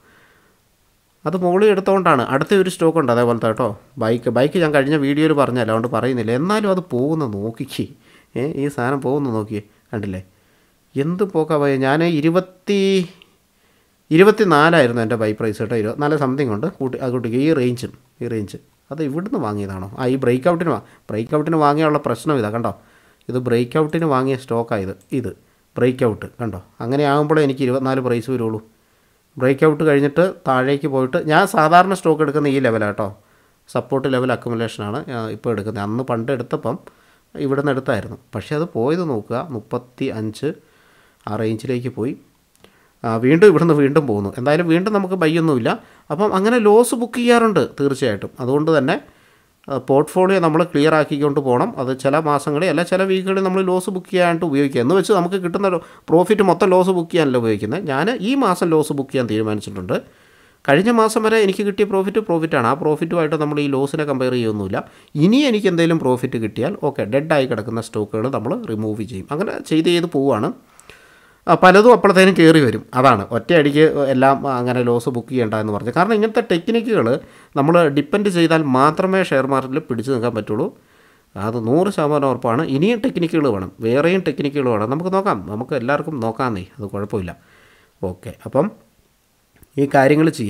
അത് മുകളിൽ എടുത്തുകൊണ്ടാണ് അടുത്ത ഒരു സ്റ്റോക്ക് ഉണ്ട് അതേപോലത്തെ കേട്ടോ ബൈക്ക് ബൈക്ക് ഞാൻ കഴിഞ്ഞ വീഡിയോയിൽ പറഞ്ഞല്ലോ അതുകൊണ്ട് പറയുന്നില്ല എന്നാലും അത് പോകുന്ന നോക്കിക്ക് ഏ ഈ സാധനം പോകുന്ന നോക്കിയേ കണ്ടില്ലേ എന്ത് പോക്കാ പോയ ഞാൻ ഇരുപത്തി ഇരുപത്തി നാലായിരുന്നു എൻ്റെ ബൈ പ്രൈസ് കേട്ടോ ഇരുപത്തിനാല് സംതിങ് ഉണ്ട് കൂട്ടി അത് കൂട്ടിക്ക് ഈ റേഞ്ചും ഈ റേഞ്ച് അത് ഇവിടുന്ന് വാങ്ങിയതാണോ ആ ഈ ബ്രേക്ക് ഔട്ടിന് വാ ബ്രേക്ക് ഔട്ടിന് വാങ്ങിയുള്ള പ്രശ്നം ഇതാ കണ്ടോ ഇത് ബ്രേക്ക് ഔട്ടിന് വാങ്ങിയ സ്റ്റോക്കാണ് ഇത് ഇത് ബ്രേക്ക് ഔട്ട് കണ്ടോ അങ്ങനെ ആകുമ്പോഴേ എനിക്ക് ഇരുപത്തിനാല് പ്രൈസ് വരുള്ളൂ ബ്രേക്ക് ഔട്ട് കഴിഞ്ഞിട്ട് താഴേക്ക് പോയിട്ട് ഞാൻ സാധാരണ സ്റ്റോക്ക് എടുക്കുന്ന ഈ ലെവലാണ് കേട്ടോ സപ്പോർട്ട് ലെവൽ അക്കുമുലേഷനാണ് ഇപ്പോൾ എടുക്കുന്നത് അന്ന് പണ്ട് എടുത്തപ്പം ഇവിടെ നിന്ന് എടുത്തായിരുന്നു പക്ഷേ അത് പോയത് നോക്കുക മുപ്പത്തി അഞ്ച് ആ റേഞ്ചിലേക്ക് പോയി ആ, വീണ്ടും ഇവിടുന്ന് വീണ്ടും പോകുന്നു എന്തായാലും വീണ്ടും നമുക്ക് ബൈയൊന്നുമില്ല അപ്പം അങ്ങനെ ലോസ് ബുക്ക് ചെയ്യാറുണ്ട് തീർച്ചയായിട്ടും അതുകൊണ്ട് തന്നെ പോർട്ട്ഫോളിയോ നമ്മൾ ക്ലിയർ ആക്കിക്കൊണ്ട് പോകണം അത് ചില മാസങ്ങളിൽ അല്ല ചില വീക്കുകളിൽ നമ്മൾ ലോസ് ബുക്ക് ചെയ്യാനായിട്ട് ഉപയോഗിക്കുക എന്ന് വെച്ച് നമുക്ക് കിട്ടുന്ന പ്രോഫിറ്റ് മൊത്തം ലോസ് ബുക്ക് ചെയ്യാനല്ല ഉപയോഗിക്കുന്നത് ഞാൻ ഈ മാസം ലോസ് ബുക്ക് ചെയ്യാൻ തീരുമാനിച്ചിട്ടുണ്ട് കഴിഞ്ഞ മാസം വരെ എനിക്ക് കിട്ടിയ പ്രോഫിറ്റ് പ്രോഫിറ്റാണ് ആ പ്രോഫിറ്റുമായിട്ട് നമ്മൾ ഈ ലോസിനെ കമ്പയർ ചെയ്യൊന്നുമില്ല ഇനി എനിക്ക് എന്തെങ്കിലും പ്രോഫിറ്റ് കിട്ടിയാൽ ഓക്കെ ഡെഡായി കിടക്കുന്ന സ്റ്റോക്കുകൾ നമ്മൾ റിമൂവ് ചെയ്യും അങ്ങനെ ചെയ്ത് ചെയ്ത് പോവുകയാണ് ആ, പലതും അപ്പോഴത്തേനും കയറി വരും അതാണ് ഒറ്റയടിക്ക് എല്ലാം അങ്ങനെ ലോസ് ബുക്ക് ചെയ്യേണ്ട എന്ന് പറഞ്ഞു കാരണം ഇങ്ങനത്തെ ടെക്നിക്കുകൾ നമ്മൾ ഡിപ്പെൻഡ് ചെയ്താൽ മാത്രമേ ഷെയർ മാർക്കറ്റിൽ പിടിച്ചു നിൽക്കാൻ പറ്റുള്ളൂ അത് നൂറ് ശതമാനം ഉറപ്പാണ് ഇനിയും ടെക്നിക്കുകൾ വേണം വേറെയും ടെക്നിക്കുകൾ വേണം നമുക്ക് നോക്കാം നമുക്ക് എല്ലാവർക്കും നോക്കാമെന്നേ അത് കുഴപ്പമില്ല ഓക്കെ അപ്പം ഈ കാര്യങ്ങൾ ചെയ്യാം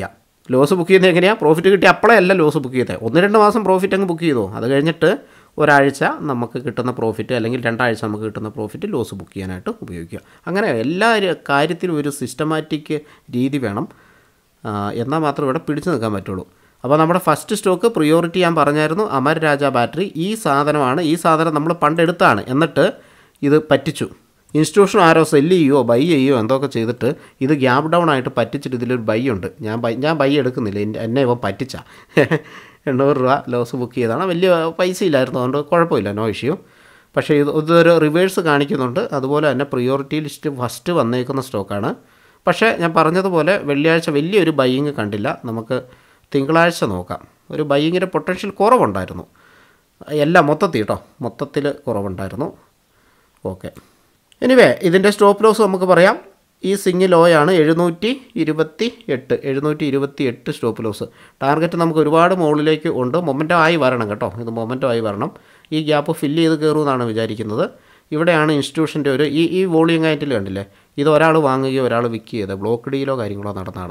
ലോസ് ബുക്ക് ചെയ്യുന്നത് എങ്ങനെയാണ് പ്രോഫിറ്റ് കിട്ടി അപ്പോഴേ അല്ല ലോസ് ബുക്ക് ചെയ്തത് ഒന്ന് രണ്ട് മാസം പ്രോഫിറ്റ് അങ്ങ് ബുക്ക് ചെയ്തോ അത് കഴിഞ്ഞിട്ട് ഒരാഴ്ച നമുക്ക് കിട്ടുന്ന പ്രോഫിറ്റ് അല്ലെങ്കിൽ രണ്ടാഴ്ച നമുക്ക് കിട്ടുന്ന പ്രോഫിറ്റ് ലോസ് ബുക്ക് ചെയ്യാനായിട്ട് ഉപയോഗിക്കുക അങ്ങനെ എല്ലാ ര- കാര്യത്തിലും ഒരു സിസ്റ്റമാറ്റിക് രീതി വേണം ആ, എന്നാൽ മാത്രമേ ഇവിടെ പിടിച്ചു നിൽക്കാൻ പറ്റുള്ളൂ അപ്പോൾ നമ്മുടെ ഫസ്റ്റ് സ്റ്റോക്ക് പ്രിയോറിറ്റി ഞാൻ പറഞ്ഞായിരുന്നു അമർ രാജ ബാറ്ററി ഈ സാധനമാണ് ഈ സാധനം നമ്മൾ പണ്ടെടുത്താണ് എന്നിട്ട് ഇത് പറ്റിച്ചു ഇൻസ്റ്റിറ്റ്യൂഷൻ ആരോ സെല്ല് ചെയ്യുകയോ ബൈ ചെയ്യുകയോ എന്തൊക്കെ ചെയ്തിട്ട് ഇത് ഗ്യാപ് ഡൗൺ ആയിട്ട് പറ്റിച്ചിട്ട് ഇതിലൊരു ബൈ ഉണ്ട് ഞാൻ ബൈ ഞാൻ ബൈ എടുക്കുന്നില്ല എൻ്റെ- എന്നെ ഇവൻ പറ്റിച്ച എണ്ണൂറ് രൂപ ലോസ് ബുക്ക് ചെയ്തതാണ് വലിയ പൈസ ഇല്ലായിരുന്നു അതുകൊണ്ട് കുഴപ്പമില്ല നോ ഇഷ്യൂ പക്ഷേ ഇത് ഇതൊരു റിവേഴ്സ് കാണിക്കുന്നുണ്ട് അതുപോലെ തന്നെ പ്രിയോറിറ്റി ലിസ്റ്റ് ഫസ്റ്റ് വന്നേക്കുന്ന സ്റ്റോക്കാണ് പക്ഷേ ഞാൻ പറഞ്ഞതുപോലെ വെള്ളിയാഴ്ച വലിയൊരു ബൈയിങ് കണ്ടില്ല നമുക്ക് തിങ്കളാഴ്ച നോക്കാം ഒരു ബൈയിങ്ങിൻ്റെ പൊട്ടൻഷ്യൽ കുറവുണ്ടായിരുന്നു എല്ലാം മൊത്തത്തിൽ കേട്ടോ മൊത്തത്തിൽ കുറവുണ്ടായിരുന്നു ഓക്കെ എനിവേ ഇതിൻ്റെ സ്റ്റോപ്പ് ലോസ് നമുക്ക് പറയാം ഈ സിംഗ് ലോയാണ് എഴുന്നൂറ്റി ഇരുപത്തി എട്ട് എഴുന്നൂറ്റി ഇരുപത്തി എട്ട് സ്റ്റോപ്പ് ലോസ് ടാർഗറ്റ് നമുക്ക് ഒരുപാട് മുകളിലേക്ക് ഉണ്ട് മൊമെൻറ്റോ ആയി വരണം കേട്ടോ ഇത് മൊമെൻറ്റോ ആയി വരണം ഈ ഗ്യാപ്പ് ഫില്ല് ചെയ്ത് കയറുമെന്നാണ് വിചാരിക്കുന്നത് ഇവിടെയാണ് ഇൻസ്റ്റിറ്റ്യൂഷൻ്റെ ഒരു ഈ ഈ വോളിയം കയറ്റിൽ കണ്ടില്ലേ ഇത് ഒരാൾ വാങ്ങുകയോ ഒരാൾ വിൽക്കുക ചെയ്ത് ബ്ലോക്ക് ഡീലോ കാര്യങ്ങളോ നടന്നതാണ്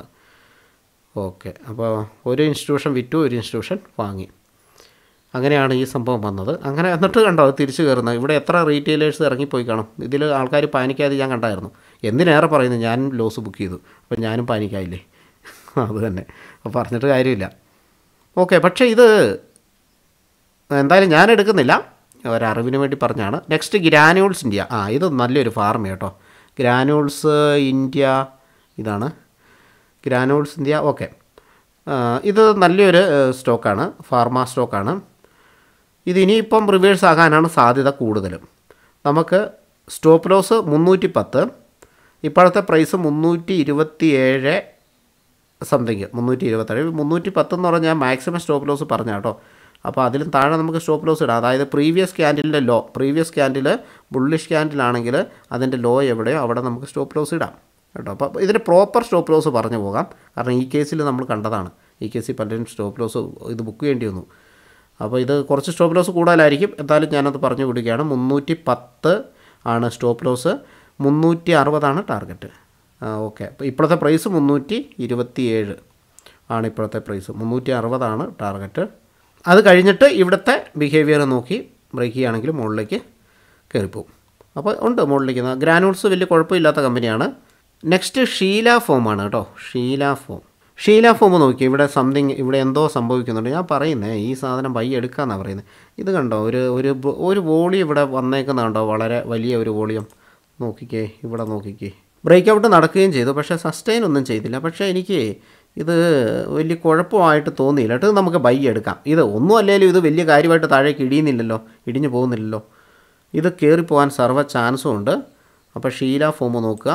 ഓക്കെ അപ്പോൾ ഒരു ഇൻസ്റ്റിറ്റ്യൂഷൻ വിറ്റു ഒരു ഇൻസ്റ്റിറ്റ്യൂഷൻ വാങ്ങി അങ്ങനെയാണ് ഈ സംഭവം വന്നത് അങ്ങനെ എന്നിട്ട് കണ്ടോ അത് തിരിച്ചു കയറുന്നത് ഇവിടെ എത്ര റീറ്റെയിലേഴ്സ് ഇറങ്ങിപ്പോയി കാണും ഇതിൽ ആൾക്കാർ പാനിക്കാതെ ഞാൻ കണ്ടായിരുന്നു എന്തിനേറെ പറയുന്നു ഞാനും ലോസ് ബുക്ക് ചെയ്തു അപ്പോൾ ഞാനും പാനിക്കായില്ലേ അത് തന്നെ അപ്പോൾ പറഞ്ഞിട്ട് കാര്യമില്ല ഓക്കെ പക്ഷേ ഇത് എന്തായാലും ഞാൻ എടുക്കുന്നില്ല ഒരറിവിന് വേണ്ടി പറഞ്ഞാണ് നെക്സ്റ്റ് ഗ്രാനുവൽസ് ഇന്ത്യ ആ ഇത് നല്ലൊരു ഫാർമ കേട്ടോ ഗ്രാനുവൽസ് ഇന്ത്യ ഇതാണ് ഗ്രാനുവൽസ് ഇന്ത്യ ഓക്കെ ഇത് നല്ലൊരു ഏഹ്, സ്റ്റോക്കാണ് ഫാർമ സ്റ്റോക്കാണ് ഇത് ഇനിയിപ്പം റിവേഴ്സ് ആകാനാണ് സാധ്യത കൂടുതലും നമുക്ക് സ്റ്റോപ്പ് ലോസ് മുന്നൂറ്റി പത്ത് ഇപ്പോഴത്തെ പ്രൈസ് മുന്നൂറ്റി ഇരുപത്തി ഏഴ് സംതിങ് മുന്നൂറ്റി ഇരുപത്തേഴ് മുന്നൂറ്റി പത്ത് എന്ന് പറഞ്ഞാൽ മാക്സിമം സ്റ്റോപ്പ് ലോസ് പറഞ്ഞ കേട്ടോ അപ്പോൾ അതിലും താഴെ നമുക്ക് സ്റ്റോപ്പ് ലോസ് ഇടാം അതായത് പ്രീവിയസ് ക്യാൻഡിലിൻ്റെ ലോ പ്രീവിയസ് ക്യാൻഡിൽ ബുള്ളിഷ് ക്യാൻഡിലാണെങ്കിൽ അതിൻ്റെ ലോ എവിടെയോ അവിടെ നമുക്ക് സ്റ്റോപ്പ് ലോസ് ഇടാം കേട്ടോ അപ്പോൾ ഇതിന് പ്രോപ്പർ സ്റ്റോപ്പ് ലോസ് പറഞ്ഞു പോകാം കാരണം ഈ കേസിൽ നമ്മൾ കണ്ടതാണ് ഈ കേസിൽ പലരും സ്റ്റോപ്പ് ലോസ് ഇത് ബുക്ക് ചെയ്യേണ്ടി വന്നു അപ്പോൾ ഇത് കുറച്ച് സ്റ്റോപ്പ് ലോസ് കൂടുതലായിരിക്കും എന്തായാലും ഞാനത് പറഞ്ഞു കൊടുക്കുകയാണ് മുന്നൂറ്റി പത്ത് ആണ് സ്റ്റോപ്പ് ലോസ് മുന്നൂറ്റി അറുപതാണ് ടാർഗറ്റ് ഓക്കെ അപ്പോൾ ഇപ്പോഴത്തെ പ്രൈസ് മുന്നൂറ്റി ഇരുപത്തി ഏഴ് ആണ് ഇപ്പോഴത്തെ പ്രൈസ് മുന്നൂറ്റി അറുപതാണ് ടാർഗറ്റ് അത് കഴിഞ്ഞിട്ട് ഇവിടുത്തെ ബിഹേവിയർ നോക്കി ബ്രേക്ക് ചെയ്യുകയാണെങ്കിൽ മുകളിലേക്ക് കയറിപ്പോവും അപ്പോൾ ഉണ്ട് മുകളിലേക്ക് ഗ്രാനൂൾസ് വലിയ കുഴപ്പമില്ലാത്ത കമ്പനിയാണ് നെക്സ്റ്റ് ഷീല ഫോമാണ് കേട്ടോ ഷീല ഫോം ഷീല ഫോം നോക്കി ഇവിടെ സംതിങ് ഇവിടെ എന്തോ സംഭവിക്കുന്നുണ്ട് ഞാൻ പറയുന്നേ ഈ സാധനം ബൈ എടുക്കാമെന്നാണ് പറയുന്നത് ഇത് കണ്ടോ ഒരു ഒരു ബ- ഒരു വോളിയം ഇവിടെ വന്നേക്കുന്ന കണ്ടോ വളരെ വലിയ ഒരു വോളിയം നോക്കിക്കേ ഇവിടെ നോക്കിക്കേ ബ്രേക്ക് ഔട്ട് നടക്കുകയും ചെയ്തു പക്ഷേ സസ്റ്റെയിൻ ഒന്നും ചെയ്തില്ല പക്ഷേ എനിക്ക് ഇത് വലിയ കുഴപ്പമായിട്ട് തോന്നിയില്ല കേട്ടോ ഇത് നമുക്ക് ബൈ എടുക്കാം ഇത് ഒന്നും അല്ലെങ്കിലും ഇത് വലിയ കാര്യമായിട്ട് താഴേക്ക് ഇടിയുന്നില്ലല്ലോ ഇടിഞ്ഞു പോകുന്നില്ലല്ലോ ഇത് കയറിപ്പോകാൻ സർവ്വ ചാൻസും ഉണ്ട് അപ്പോൾ ഷീല ഫോം നോക്കുക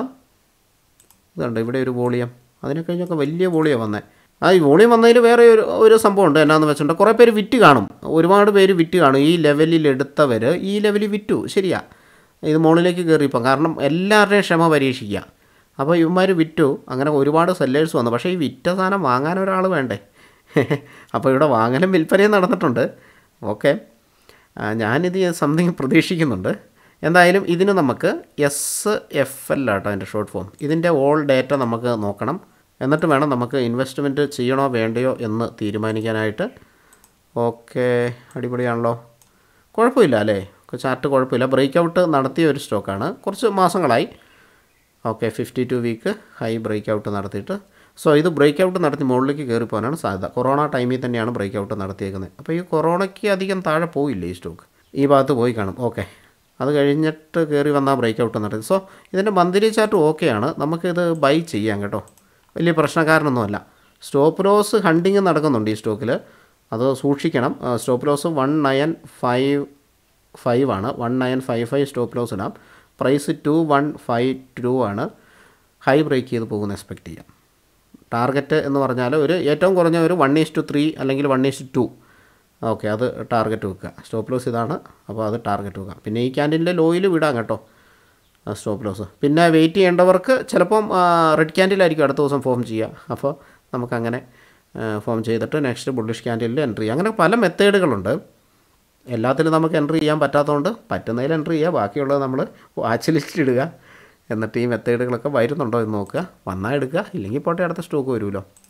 ഇതുണ്ട് ഇവിടെ ഒരു വോളിയം അതിനെ കഴിഞ്ഞൊക്കെ വലിയ വോളിയം വന്നത് ആ ഈ വോളിയം വന്നതിൽ വേറെ ഒരു ഒരു സംഭവം ഉണ്ട് എന്നാന്ന് വെച്ചിട്ടുണ്ട് കുറേ പേര് വിറ്റ് കാണും ഒരുപാട് പേര് വിറ്റ് കാണും ഈ ലെവലിൽ എടുത്തവർ ഈ ലെവലിൽ വിറ്റു ശരിയാ ഇത് മുകളിലേക്ക് കയറിയപ്പം കാരണം എല്ലാവരുടെയും ക്ഷമ പരീക്ഷിക്കുക അപ്പോൾ ഇവന്മാർ വിറ്റു അങ്ങനെ ഒരുപാട് സെല്ലേഴ്സ് വന്നു പക്ഷേ ഈ വിറ്റ സാധനം വാങ്ങാൻ ഒരാൾ വേണ്ടേ അപ്പോൾ ഇവിടെ വാങ്ങലും വിൽപ്പനയും നടന്നിട്ടുണ്ട് ഓക്കെ ആ, ഞാനിത് സംതിങ് പ്രതീക്ഷിക്കുന്നുണ്ട് എന്തായാലും ഇതിന് നമുക്ക് എസ് എഫ് എൽ ആട്ടോ അതിൻ്റെ ഷോർട്ട് ഫോം ഇതിൻ്റെ ഓൾ ഡേറ്റ നമുക്ക് നോക്കണം എന്നിട്ട് വേണം നമുക്ക് ഇൻവെസ്റ്റ്മെൻറ്റ് ചെയ്യണോ വേണ്ടയോ എന്ന് തീരുമാനിക്കാനായിട്ട് ഓക്കെ അടിപൊളിയാണല്ലോ കുഴപ്പമില്ല അല്ലേ ചാർട്ട് കുഴപ്പമില്ല ബ്രേക്ക് ഔട്ട് നടത്തിയ ഒരു സ്റ്റോക്കാണ് കുറച്ച് മാസങ്ങളായി okay fifty two week high break out നടത്തിയിട്ട് സോ ഇത് ബ്രേക്ക് ഔട്ട് നടത്തി മുകളിലേക്ക് കയറി പോകാനാണ് സാധ്യത കൊറോണ ടൈമിൽ തന്നെയാണ് ബ്രേക്ക് ഔട്ട് നടത്തിയേക്കുന്നത് അപ്പോൾ ഈ കൊറോണയ്ക്ക് അധികം താഴെ പോയില്ലേ ഈ സ്റ്റോക്ക് ഈ ഭാഗത്ത് പോയി കാണും ഓക്കെ അത് കഴിഞ്ഞിട്ട് കയറി വന്നാൽ ബ്രേക്ക് ഔട്ട് നടത്തി സോ ഇതിൻ്റെ മന്ത്ലി ചാർട്ട് ഓക്കെയാണ് നമുക്കിത് ബൈ ചെയ്യാം കേട്ടോ വലിയ പ്രശ്നക്കാരനൊന്നുമല്ല സ്റ്റോപ്പ് ലോസ് ഹണ്ടിങ് നടക്കുന്നുണ്ട് ഈ സ്റ്റോക്കിൽ അത് സൂക്ഷിക്കണം stop loss one nine five five ആണ് one nine five five stop loss ഇടാം price two one five two ആണ് ഹൈ ബ്രേക്ക് ചെയ്ത് പോകുന്ന എക്സ്പെക്റ്റ് ചെയ്യാം ടാർഗറ്റ് എന്ന് പറഞ്ഞാൽ ഒരു ഏറ്റവും കുറഞ്ഞ ഒരു വൺ ഈസ് ടു ത്രീ അല്ലെങ്കിൽ വൺ ഈസ് ടു ഓക്കെ അത് ടാർഗറ്റ് വെക്കുക സ്റ്റോപ്പ് ലോസ് ഇതാണ് അപ്പോൾ അത് ടാർഗറ്റ് വെക്കുക പിന്നെ ഈ ക്യാൻറ്റീനിലെ ലോയിൽ വിടാം കേട്ടോ സ്റ്റോപ്പ് ലോസ് പിന്നെ വെയിറ്റ് ചെയ്യേണ്ടവർക്ക് ചിലപ്പം റെഡ് ക്യാൻഡിലായിരിക്കും അടുത്ത ദിവസം ഫോം ചെയ്യുക അപ്പോൾ നമുക്കങ്ങനെ ഫോം ചെയ്തിട്ട് നെക്സ്റ്റ് ബുള്ളിഷ് ക്യാൻഡിലിൽ എൻട്രി ചെയ്യാം അങ്ങനെ പല മെത്തേഡുകളുണ്ട് എല്ലാത്തിലും നമുക്ക് എൻട്രി ചെയ്യാൻ പറ്റാത്തതുകൊണ്ട് പറ്റുന്നതിൽ എൻട്രി ചെയ്യുക ബാക്കിയുള്ളത് നമ്മൾ വാച്ച് ലിസ്റ്റിൽ ഇടുക എന്നിട്ട് ഈ മെത്തേഡുകളൊക്കെ വരുന്നുണ്ടോ എന്ന് നോക്കുക വന്നാൽ എടുക്കുക ഇല്ലെങ്കിൽ പോട്ടെ അടുത്ത സ്റ്റോക്ക് വരുമല്ലോ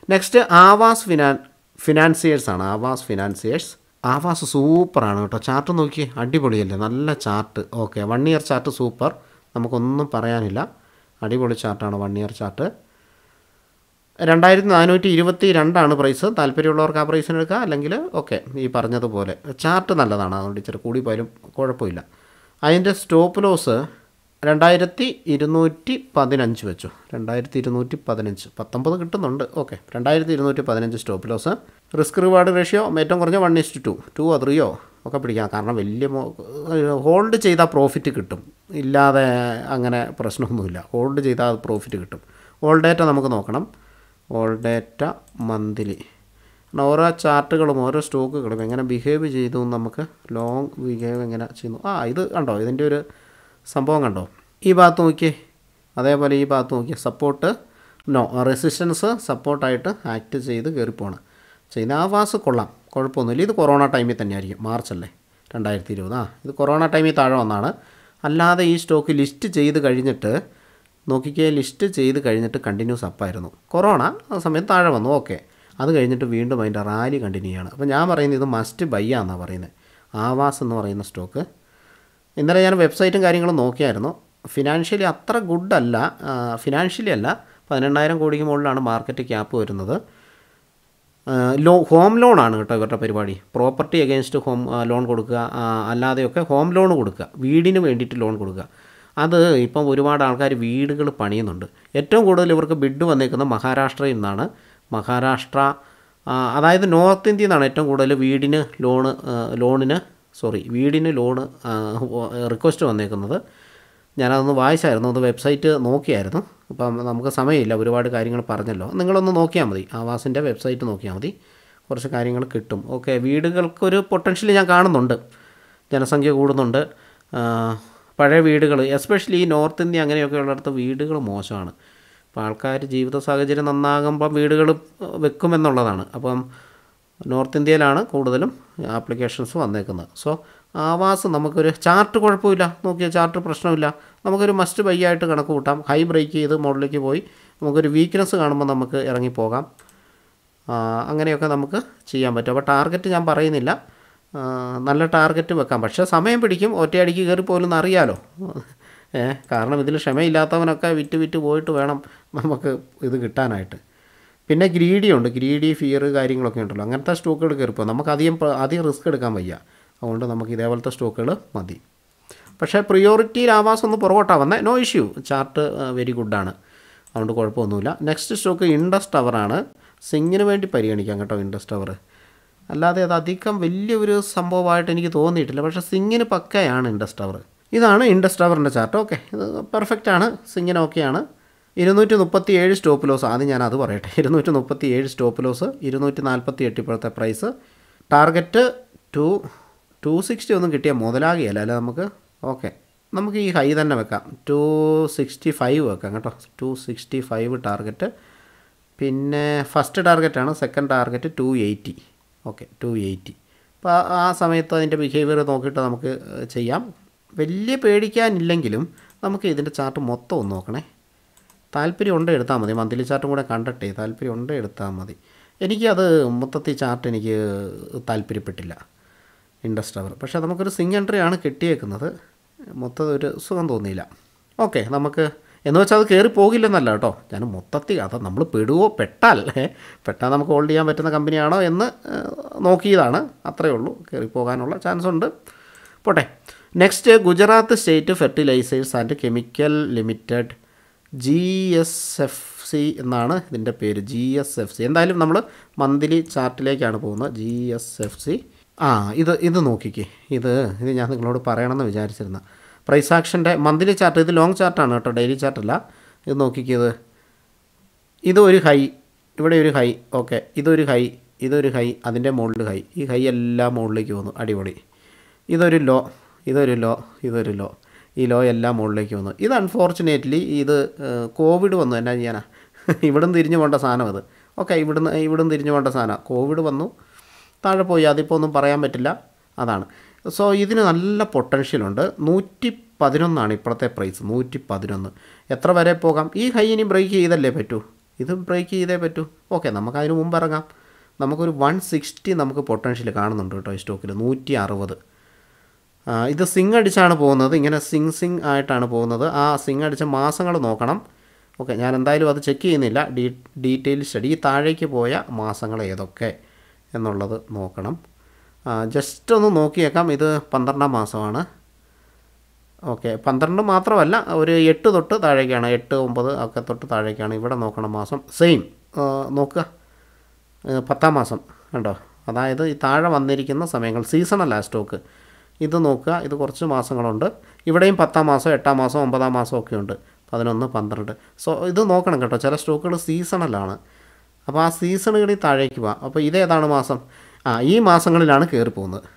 നെക്സ്റ്റ് ആവാസ് ഫിനാൻ ഫിനാൻസിയേഴ്സ് ആണ് ആവാസ് ഫിനാൻസിയേഴ്സ് ആവാസ് സൂപ്പറാണ് കേട്ടോ ചാർട്ട് നോക്കിയേ അടിപൊളിയല്ലേ നല്ല chart okay one year chart super നമുക്കൊന്നും പറയാനില്ല അടിപൊളി ചാർട്ടാണ് വൺ ഇയർ ചാർട്ട് രണ്ടായിരത്തി നാനൂറ്റി ഇരുപത്തി രണ്ടാണ് പ്രൈസ് താല്പര്യമുള്ളവർക്ക് ആ പ്രൈസിന് എടുക്കാം അല്ലെങ്കിൽ ഓക്കെ ഈ പറഞ്ഞതുപോലെ ചാർട്ട് നല്ലതാണ് അതുകൊണ്ട് ഇച്ചിരി കൂടി പോയാലും കുഴപ്പമില്ല അതിൻ്റെ സ്റ്റോപ്പ് ലോസ് രണ്ടായിരത്തി ഇരുന്നൂറ്റി പതിനഞ്ച് വെച്ചു രണ്ടായിരത്തി ഇരുന്നൂറ്റി പതിനഞ്ച് പത്തൊമ്പത് കിട്ടുന്നുണ്ട് ഓക്കെ രണ്ടായിരത്തി ഇരുന്നൂറ്റി പതിനഞ്ച് stop loss risk reward ratio ഏറ്റവും കുറഞ്ഞ വൺ ഇസ്റ്റ് ടു ടു ത്രീയോ ഒക്കെ പിടിക്കാം കാരണം വലിയ ഹോൾഡ് ചെയ്താൽ പ്രോഫിറ്റ് കിട്ടും ഇല്ലാതെ അങ്ങനെ പ്രശ്നമൊന്നുമില്ല ഹോൾഡ് ചെയ്താൽ പ്രോഫിറ്റ് കിട്ടും ഓൾ ഡേറ്റ നമുക്ക് നോക്കണം ഓൾ ഡേറ്റ മന്ത്ലി ഓരോ ചാർട്ടുകളും ഓരോ സ്റ്റോക്കുകളും എങ്ങനെ ബിഹേവ് ചെയ്തു എന്ന് നമുക്ക് ലോങ് ബിഹേവ് എങ്ങനെ ചെയ്യുന്നു ആ ഇത് കണ്ടോ ഇതിൻ്റെ ഒരു സംഭവം കണ്ടോ ഈ ഭാഗത്ത് നോക്കിയേ അതേപോലെ ഈ ഭാഗത്ത് നോക്കിയേ സപ്പോർട്ട് നോ റെസിസ്റ്റൻസ് സപ്പോർട്ടായിട്ട് ആക്ട് ചെയ്ത് കയറിപ്പോണ് ചെയ്യുന്ന ആ വാസ് കൊള്ളാം കുഴപ്പമൊന്നുമില്ല ഇത് കൊറോണ ടൈമിൽ തന്നെയായിരിക്കും മാർച്ച് അല്ലേ രണ്ടായിരത്തി ഇരുപത് ആ ഇത് കൊറോണ ടൈമിൽ താഴെ വന്നാണ് അല്ലാതെ ഈ സ്റ്റോക്ക് ലിസ്റ്റ് ചെയ്ത് കഴിഞ്ഞിട്ട് നോക്കിക്കേ ലിസ്റ്റ് ചെയ്ത് കഴിഞ്ഞിട്ട് കണ്ടിന്യൂസ് അപ്പായിരുന്നു കൊറോണ ആ സമയത്ത് താഴെ വന്നു ഓക്കെ അത് കഴിഞ്ഞിട്ട് വീണ്ടും അതിൻ്റെ റാലി കണ്ടിന്യൂ ചെയ്യാണ് അപ്പോൾ ഞാൻ പറയുന്നത് ഇത് മസ്റ്റ് ബൈ ആണെന്നാണ് പറയുന്നത് ആവാസ് എന്ന് പറയുന്ന സ്റ്റോക്ക് ഇന്നലെ ഞാൻ വെബ്സൈറ്റും കാര്യങ്ങളും നോക്കിയായിരുന്നു ഫിനാൻഷ്യലി അത്ര ഗുഡ് അല്ല ഫിനാൻഷ്യലി അല്ല പതിനെണ്ണായിരം കോടിക്ക് മുകളിലാണ് മാർക്കറ്റ് ക്യാപ്പ് വരുന്നത് ലോ ഹോം ലോൺ ആണ് കേട്ടോ ഇവരുടെ പരിപാടി പ്രോപ്പർട്ടി അഗേൻസ്റ്റ് ഹോം ലോൺ കൊടുക്കുക ആ, അല്ലാതെയൊക്കെ ഹോം ലോൺ കൊടുക്കുക വീടിന് വേണ്ടിയിട്ട് ലോൺ കൊടുക്കുക അത് ഇപ്പം ഒരുപാട് ആൾക്കാർ വീടുകൾ പണിയുന്നുണ്ട് ഏറ്റവും കൂടുതൽ ഇവർക്ക് ബിഡ് വന്നേക്കുന്നത് മഹാരാഷ്ട്രയിൽ നിന്നാണ് മഹാരാഷ്ട്ര ആ, അതായത് നോർത്ത് ഇന്ത്യയിൽ നിന്നാണ് ഏറ്റവും കൂടുതൽ വീടിന് ലോണ് ആ, ലോണിന് സോറി വീടിന് ലോണ് റിക്വസ്റ്റ് വന്നേക്കുന്നത് ഞാനതൊന്ന് വായിച്ചായിരുന്നു അത് വെബ്സൈറ്റ് നോക്കിയായിരുന്നു അപ്പം നമുക്ക് സമയമില്ല ഒരുപാട് കാര്യങ്ങൾ പറഞ്ഞല്ലോ നിങ്ങളൊന്ന് നോക്കിയാൽ മതി ആവാസിൻ്റെ വെബ്സൈറ്റ് നോക്കിയാൽ മതി കുറച്ച് കാര്യങ്ങൾ കിട്ടും ഓക്കെ വീടുകൾക്കൊരു പൊട്ടൻഷ്യൽ ഞാൻ കാണുന്നുണ്ട് ജനസംഖ്യ കൂടുന്നുണ്ട് ആ, പഴയ വീടുകൾ എസ്പെഷ്യലി ഈ നോർത്ത് ഇന്ത്യ അങ്ങനെയൊക്കെ ഉള്ളിടത്ത് വീടുകൾ മോശമാണ് അപ്പോൾ ആൾക്കാർ ജീവിത സാഹചര്യം നന്നാകുമ്പം വീടുകൾ വെക്കുമെന്നുള്ളതാണ് അപ്പം നോർത്ത് ഇന്ത്യയിലാണ് കൂടുതലും ആപ്ലിക്കേഷൻസ് വന്നേക്കുന്നത് സോ ആവാസ് നമുക്കൊരു ചാർട്ട് കുഴപ്പമില്ല നോക്കിയാൽ ചാർട്ട് പ്രശ്നമില്ല നമുക്കൊരു മസ്റ്റ് ബൈ ആയിട്ട് കണക്ക് കൂട്ടാം ഹൈ ബ്രേക്ക് ചെയ്ത് മുകളിലേക്ക് പോയി നമുക്കൊരു വീക്ക്നെസ് കാണുമ്പോൾ നമുക്ക് ഇറങ്ങിപ്പോകാം ആ, അങ്ങനെയൊക്കെ നമുക്ക് ചെയ്യാൻ പറ്റും അപ്പോൾ ടാർഗറ്റ് ഞാൻ പറയുന്നില്ല ആ, നല്ല ടാർഗറ്റ് വെക്കാം പക്ഷേ സമയം പിടിക്കും ഒറ്റയടിക്ക് കയറി പോലും അറിയാലോ ഏ കാരണം ഇതിൽ ക്ഷമയില്ലാത്തവനൊക്കെ വിറ്റ് വിറ്റ് പോയിട്ട് വേണം നമുക്ക് ഇത് കിട്ടാനായിട്ട് പിന്നെ ഗ്രീഡി ഉണ്ട് ഗ്രീഡി ഫിയർ കാര്യങ്ങളൊക്കെ ഉണ്ടല്ലോ അങ്ങനത്തെ സ്റ്റോക്കുകൾ കയറിപ്പോൾ നമുക്ക് അധികം പ്ര- അധികം റിസ്ക് എടുക്കാൻ വയ്യ അതുകൊണ്ട് നമുക്ക് ഇതേപോലത്തെ സ്റ്റോക്കുകൾ മതി പക്ഷേ പ്രിയോറിറ്റിയിൽ ആവാസ് ഒന്ന് പുറകോട്ടാണ് വന്നത് നോ ഇഷ്യൂ ചാർട്ട് വെരി ഗുഡാണ് അതുകൊണ്ട് കുഴപ്പമൊന്നുമില്ല നെക്സ്റ്റ് സ്റ്റോക്ക് ഇൻഡസ് ടവറാണ് സിങ്ങിന് വേണ്ടി പരിഗണിക്കാം കേട്ടോ ഇൻഡസ് ടവർ അല്ലാതെ അത് അധികം വലിയൊരു സംഭവമായിട്ട് എനിക്ക് തോന്നിയിട്ടില്ല പക്ഷേ സിങ്ങിന് പക്കയാണ് ഇൻഡസ് ടവർ ഇതാണ് ഇൻഡസ് ടവറിൻ്റെ ചാർട്ട് ഓക്കെ ഇത് പെർഫെക്റ്റ് ആണ് സിങ്ങിന് ഓക്കെയാണ് ഇരുന്നൂറ്റി മുപ്പത്തി ഏഴ് സ്റ്റോപ്പ് ലോസ് ആദ്യം ഞാൻ അത് പറയട്ടെ ഇരുന്നൂറ്റി മുപ്പത്തി ഏഴ് സ്റ്റോപ്പ് ലോസ് ഇരുന്നൂറ്റി നാൽപ്പത്തി എട്ട് ഇപ്പോഴത്തെ price target two two sixty ഒന്നും കിട്ടിയാൽ മുതലാകിയല്ല അല്ലേ നമുക്ക് ഓക്കെ നമുക്ക് ഈ ഹൈ തന്നെ വെക്കാം ടു സിക്സ്റ്റി ഫൈവ് വെക്കാം കേട്ടോ ടു സിക്സ്റ്റി ഫൈവ് ടാർഗറ്റ് പിന്നെ ഫസ്റ്റ് ടാർഗറ്റാണ് second target two eighty okay two eighty അപ്പോൾ ആ- ആ സമയത്ത് അതിൻ്റെ ബിഹേവിയർ നോക്കിയിട്ട് നമുക്ക് ഏഹ്, ചെയ്യാം വലിയ പേടിക്കാനില്ലെങ്കിലും നമുക്ക് ഇതിൻ്റെ ചാർട്ട് മൊത്തം ഒന്ന് നോക്കണേ താല്പര്യം ഉണ്ട് എടുത്താൽ മതി മന്ത്ലി ചാർട്ടും കൂടെ കണ്ടിട്ടേ താല്പര്യം ഉണ്ട് എടുത്താൽ മതി എനിക്കത് മൊത്തത്തിൽ ചാർട്ട് എനിക്ക് താല്പര്യപ്പെട്ടില്ല ഇൻഡസ് ടവർ പക്ഷേ നമുക്കൊരു സിംഗ് എൻട്രി ആണ് കിട്ടിയേക്കുന്നത് മൊത്തം ഒരു സുഖം തോന്നിയില്ല ഓക്കെ നമുക്ക് എന്ന് വെച്ചാൽ അത് കയറി പോകില്ലെന്നല്ല കേട്ടോ ഞാൻ മൊത്തത്തിൽ അത് നമ്മൾ പെടുവോ പെട്ടാൽ ഏ, പെട്ടാൽ നമുക്ക് ഹോൾഡ് ചെയ്യാൻ പറ്റുന്ന കമ്പനിയാണോ എന്ന് ഏ, നോക്കിയതാണ് അത്രയേ ഉള്ളൂ കയറി പോകാനുള്ള ചാൻസ് ഉണ്ട് പോട്ടെ next Gujarat state fertilizers and chemical limited G S F C എന്നാണ് ഇതിൻ്റെ പേര് ജി എസ് എഫ് സി എന്തായാലും നമ്മൾ മന്ത്ലി ചാർട്ടിലേക്കാണ് പോകുന്നത് ജി എസ് എഫ് സി ആ ഇത് ഇത് നോക്കിക്കേ ഇത് ഇത് ഞാൻ നിങ്ങളോട് പറയണമെന്ന് വിചാരിച്ചിരുന്ന പ്രൈസ് ആക്ഷൻ്റെ മന്ത്ലി ചാർട്ട് ഇത് ലോങ് ചാർട്ടാണ് കേട്ടോ ഡെയിലി ചാർട്ടല്ല ഇത് നോക്കിക്കേ ഇത് ഇത് ഒരു ഹൈ ഇവിടെ ഒരു ഹൈ ഓക്കെ ഇതൊരു ഹൈ ഇതൊരു ഹൈ അതിൻ്റെ മുകളിൽ ഹൈ ഈ ഹൈ എല്ലാം മുകളിലേക്ക് വന്നു അടിപൊളി ഇതൊരു ലോ ഇതൊരു ലോ ഇതൊരു ലോ ഈ ലോ എല്ലാം മുകളിലേക്ക് വന്നു ഇത് അൺഫോർച്ചുനേറ്റ്ലി ഇത് ഏഹ്, കോവിഡ് വന്നു എന്നാ ചെയ്യാനാ ഇവിടുന്ന് തിരിഞ്ഞു പോകേണ്ട സാധനം അത് ഓക്കെ ഇവിടുന്ന് ഇവിടുന്ന് തിരിഞ്ഞു പോകേണ്ട സാധനം കോവിഡ് വന്നു താഴെ പോയി അതിപ്പോൾ ഒന്നും പറയാൻ പറ്റില്ല അതാണ് സോ ഇതിന് നല്ല പൊട്ടൻഷ്യലുണ്ട് നൂറ്റി പതിനൊന്നാണ് ഇപ്പോഴത്തെ പ്രൈസ് നൂറ്റി പതിനൊന്ന് എത്ര വരെ പോകാം ഈ ഹൈ ഇനി ബ്രേക്ക് ചെയ്തല്ലേ പറ്റൂ ഇത് ബ്രേക്ക് ചെയ്തേ പറ്റൂ ഓക്കെ നമുക്ക് അതിന് മുമ്പ് ഇറങ്ങാം നമുക്കൊരു വൺ സിക്സ്റ്റി നമുക്ക് പൊട്ടൻഷ്യൽ കാണുന്നുണ്ട് കേട്ടോ ഈ സ്റ്റോക്കിൽ നൂറ്റി അറുപത് ഇത് സിങ് അടിച്ചാണ് പോകുന്നത് ഇങ്ങനെ സിങ് സിങ് ആയിട്ടാണ് പോകുന്നത് ആ സിങ് അടിച്ച മാസങ്ങൾ നോക്കണം ഓക്കെ ഞാൻ എന്തായാലും അത് ചെക്ക് ചെയ്യുന്നില്ല ഡീ ഡീറ്റെയിൽ സ്റ്റഡി ഈ താഴേക്ക് പോയ മാസങ്ങൾ ഏതൊക്കെ എന്നുള്ളത് നോക്കണം ജസ്റ്റ് ഒന്ന് നോക്കിയേക്കാം ഇത് പന്ത്രണ്ടാം മാസമാണ് ഓക്കെ പന്ത്രണ്ട് മാത്രമല്ല ഒരു എട്ട് തൊട്ട് താഴേക്കാണ് എട്ട് ഒമ്പത് ഒക്കെ തൊട്ട് താഴേക്കാണ് ഇവിടെ നോക്കണം മാസം സെയിം നോക്കുക ഏഹ് പത്താം മാസം കണ്ടോ അതായത് ഈ താഴെ വന്നിരിക്കുന്ന സമയങ്ങൾ സീസണല്ല സ്റ്റോക്ക് ഇത് നോക്കുക ഇത് കുറച്ച് മാസങ്ങളുണ്ട് ഇവിടെയും പത്താം മാസം എട്ടാം മാസം ഒമ്പതാം മാസം ഒക്കെ ഉണ്ട് പതിനൊന്ന് പന്ത്രണ്ട് സോ ഇത് നോക്കണം കേട്ടോ ചില സ്റ്റോക്കുകൾ സീസണലാണ് അപ്പോൾ ആ സീസണുകളിൽ താഴേക്ക് പോവാം അപ്പോൾ ഇതേതാണ് മാസം ആ ഈ മാസങ്ങളിലാണ് കയറി പോകുന്നത്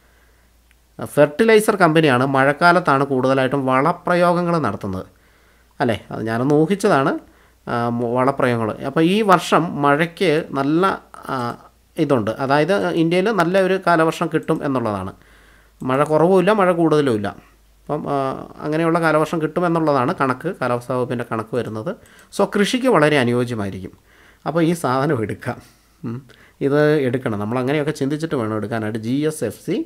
ഫെർട്ടിലൈസർ കമ്പനിയാണ് മഴക്കാലത്താണ് കൂടുതലായിട്ടും വളപ്രയോഗങ്ങൾ നടത്തുന്നത് അല്ലേ അത് ഞാനൊന്ന് ഊഹിച്ചതാണ് ആ, മ- വളപ്രയോഗങ്ങൾ അപ്പോൾ ഈ വർഷം മഴയ്ക്ക് നല്ല ആ, ഇതുണ്ട് അതായത് ഇന്ത്യയിൽ നല്ല ഒരു കാലവർഷം കിട്ടും എന്നുള്ളതാണ് മഴ കുറവുമില്ല മഴ കൂടുതലും ഇല്ല അപ്പം ആ, അങ്ങനെയുള്ള കാലവർഷം കിട്ടുമെന്നുള്ളതാണ് കണക്ക് കാലാവസ്ഥാ വകുപ്പിൻ്റെ കണക്ക് വരുന്നത് സോ കൃഷിക്ക് വളരെ അനുയോജ്യമായിരിക്കും അപ്പോൾ ഈ സാധനം എടുക്കാം ഉം. ഇത് എടുക്കണം നമ്മൾ അങ്ങനെയൊക്കെ ചിന്തിച്ചിട്ട് വേണം എടുക്കാനായിട്ട് G S F C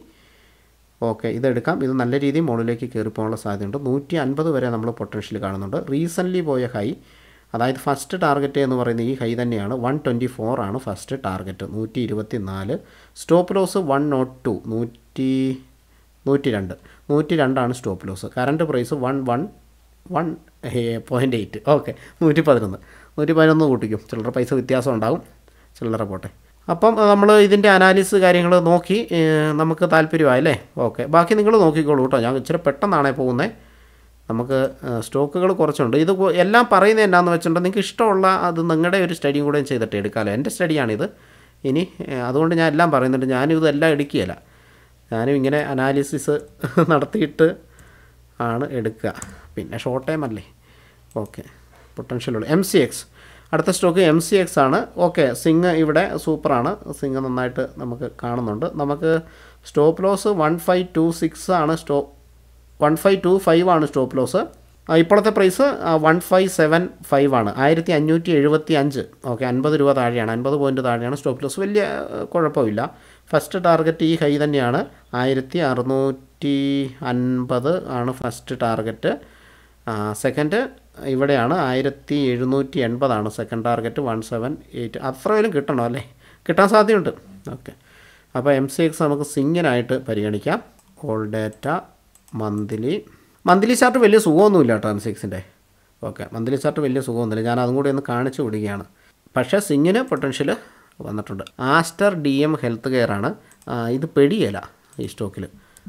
okay ഇതെടുക്കാം ഇത് നല്ല രീതിയിൽ മുകളിലേക്ക് കയറി പോകാനുള്ള സാധ്യതയുണ്ട് നൂറ്റി അൻപത് വരെ നമ്മൾ പൊട്ടൻഷ്യൽ കാണുന്നുണ്ട് റീസെൻ്റ്ലി പോയ ഹൈ അതായത് ഫസ്റ്റ് ടാർഗറ്റ് എന്ന് പറയുന്ന ഈ ഹൈ തന്നെയാണ് വൺ ട്വൻറ്റി ഫോർ ആണ് ഫസ്റ്റ് ടാർഗറ്റ് നൂറ്റി ഇരുപത്തി നാല് stop loss one nought two നൂറ്റി നൂറ്റി രണ്ട് നൂറ്റി രണ്ടാണ് സ്റ്റോപ്പ് ലോസ് current price one one one point eight okay നൂറ്റി പതിനൊന്ന് നൂറ്റി പതിനൊന്ന് കൂട്ടിക്കും ചില്ലറ പൈസ വ്യത്യാസം ഉണ്ടാകും ചില്ലറ പോട്ടെ അപ്പം നമ്മൾ ഇതിൻ്റെ അനാലിസ് കാര്യങ്ങൾ നോക്കി ഏഹ്, നമുക്ക് താല്പര്യമായല്ലേ ഓക്കെ ബാക്കി നിങ്ങൾ നോക്കിക്കോളൂ കേട്ടോ ഞാൻ ഇച്ചിരി പെട്ടെന്നാണേ പോകുന്നത് നമുക്ക് സ്റ്റോക്കുകൾ കുറച്ചുണ്ട് ഇത് കൊ- എല്ലാം പറയുന്നത് എന്നാന്ന് വെച്ചിട്ടുണ്ടെങ്കിൽ നിങ്ങൾക്ക് ഇഷ്ടമുള്ള അത് നിങ്ങളുടെ ഒരു സ്റ്റഡിയും കൂടെ ചെയ്തിട്ട് എടുക്കാമല്ലോ എൻ്റെ സ്റ്റഡിയാണിത് ഇനി ഏഹ്, അതുകൊണ്ട് ഞാൻ എല്ലാം പറയുന്നുണ്ട് ഞാനും ഇതെല്ലാം എടുക്കുകയില്ല ഞാനും ഇങ്ങനെ അനാലിസിസ് നടത്തിയിട്ട് ആണ് എടുക്കുക പിന്നെ ഷോർട്ട് ടൈം അല്ലേ ഓക്കെ പൊട്ടൻഷ്യലുള്ള എം സി എക്സ് അടുത്ത സ്റ്റോക്ക് എം സി എക്സ് ആണ് ഓക്കെ സിങ് ഇവിടെ സൂപ്പറാണ് സിങ് നന്നായിട്ട് നമുക്ക് കാണുന്നുണ്ട് നമുക്ക് stop loss one five two six ആണ് സ്റ്റോ വൺ ഫൈവ് ടു ഫൈവ് ആണ് സ്റ്റോപ്പ് ലോസ് ഇപ്പോഴത്തെ price one five seven five ആണ് ആയിരത്തി അഞ്ഞൂറ്റി എഴുപത്തി അഞ്ച് ഓക്കെ അൻപത് രൂപ താഴെയാണ് അൻപത് പോയിൻറ്റ് താഴെയാണ് സ്റ്റോപ്പ് ലോസ് വലിയ ആ, കുഴപ്പമില്ല ഫസ്റ്റ് ടാർഗറ്റ് ഈ ഹൈ തന്നെയാണ് ആയിരത്തി അറുന്നൂറ്റി അൻപത് ആണ് ഫസ്റ്റ് ടാർഗറ്റ് സെക്കൻഡ് ഇവിടെയാണ് ആയിരത്തി എഴുന്നൂറ്റി എൺപതാണ് second target one seven eight അത്രയും കിട്ടണം അല്ലേ കിട്ടാൻ സാധ്യതയുണ്ട് ഓക്കെ അപ്പോൾ എം സി എക്സ് നമുക്ക് സിംഗിനായിട്ട് പരിഗണിക്കാം all data monthly monthly chart വലിയ സുഖമൊന്നുമില്ല കേട്ടോ എം സി എക്സിൻ്റെ ഓക്കെ മന്ത്ലി ചാർട്ട് വലിയ സുഖമൊന്നുമില്ല ഞാൻ അതും കൂടി ഒന്ന് കാണിച്ചു വിടുകയാണ് പക്ഷേ സിങ്ങിന് പൊട്ടൻഷ്യൽ വന്നിട്ടുണ്ട് Aster D M health care ആണ് ആ, ഇത് പെടിയല്ല ഈ സ്റ്റോക്കിൽ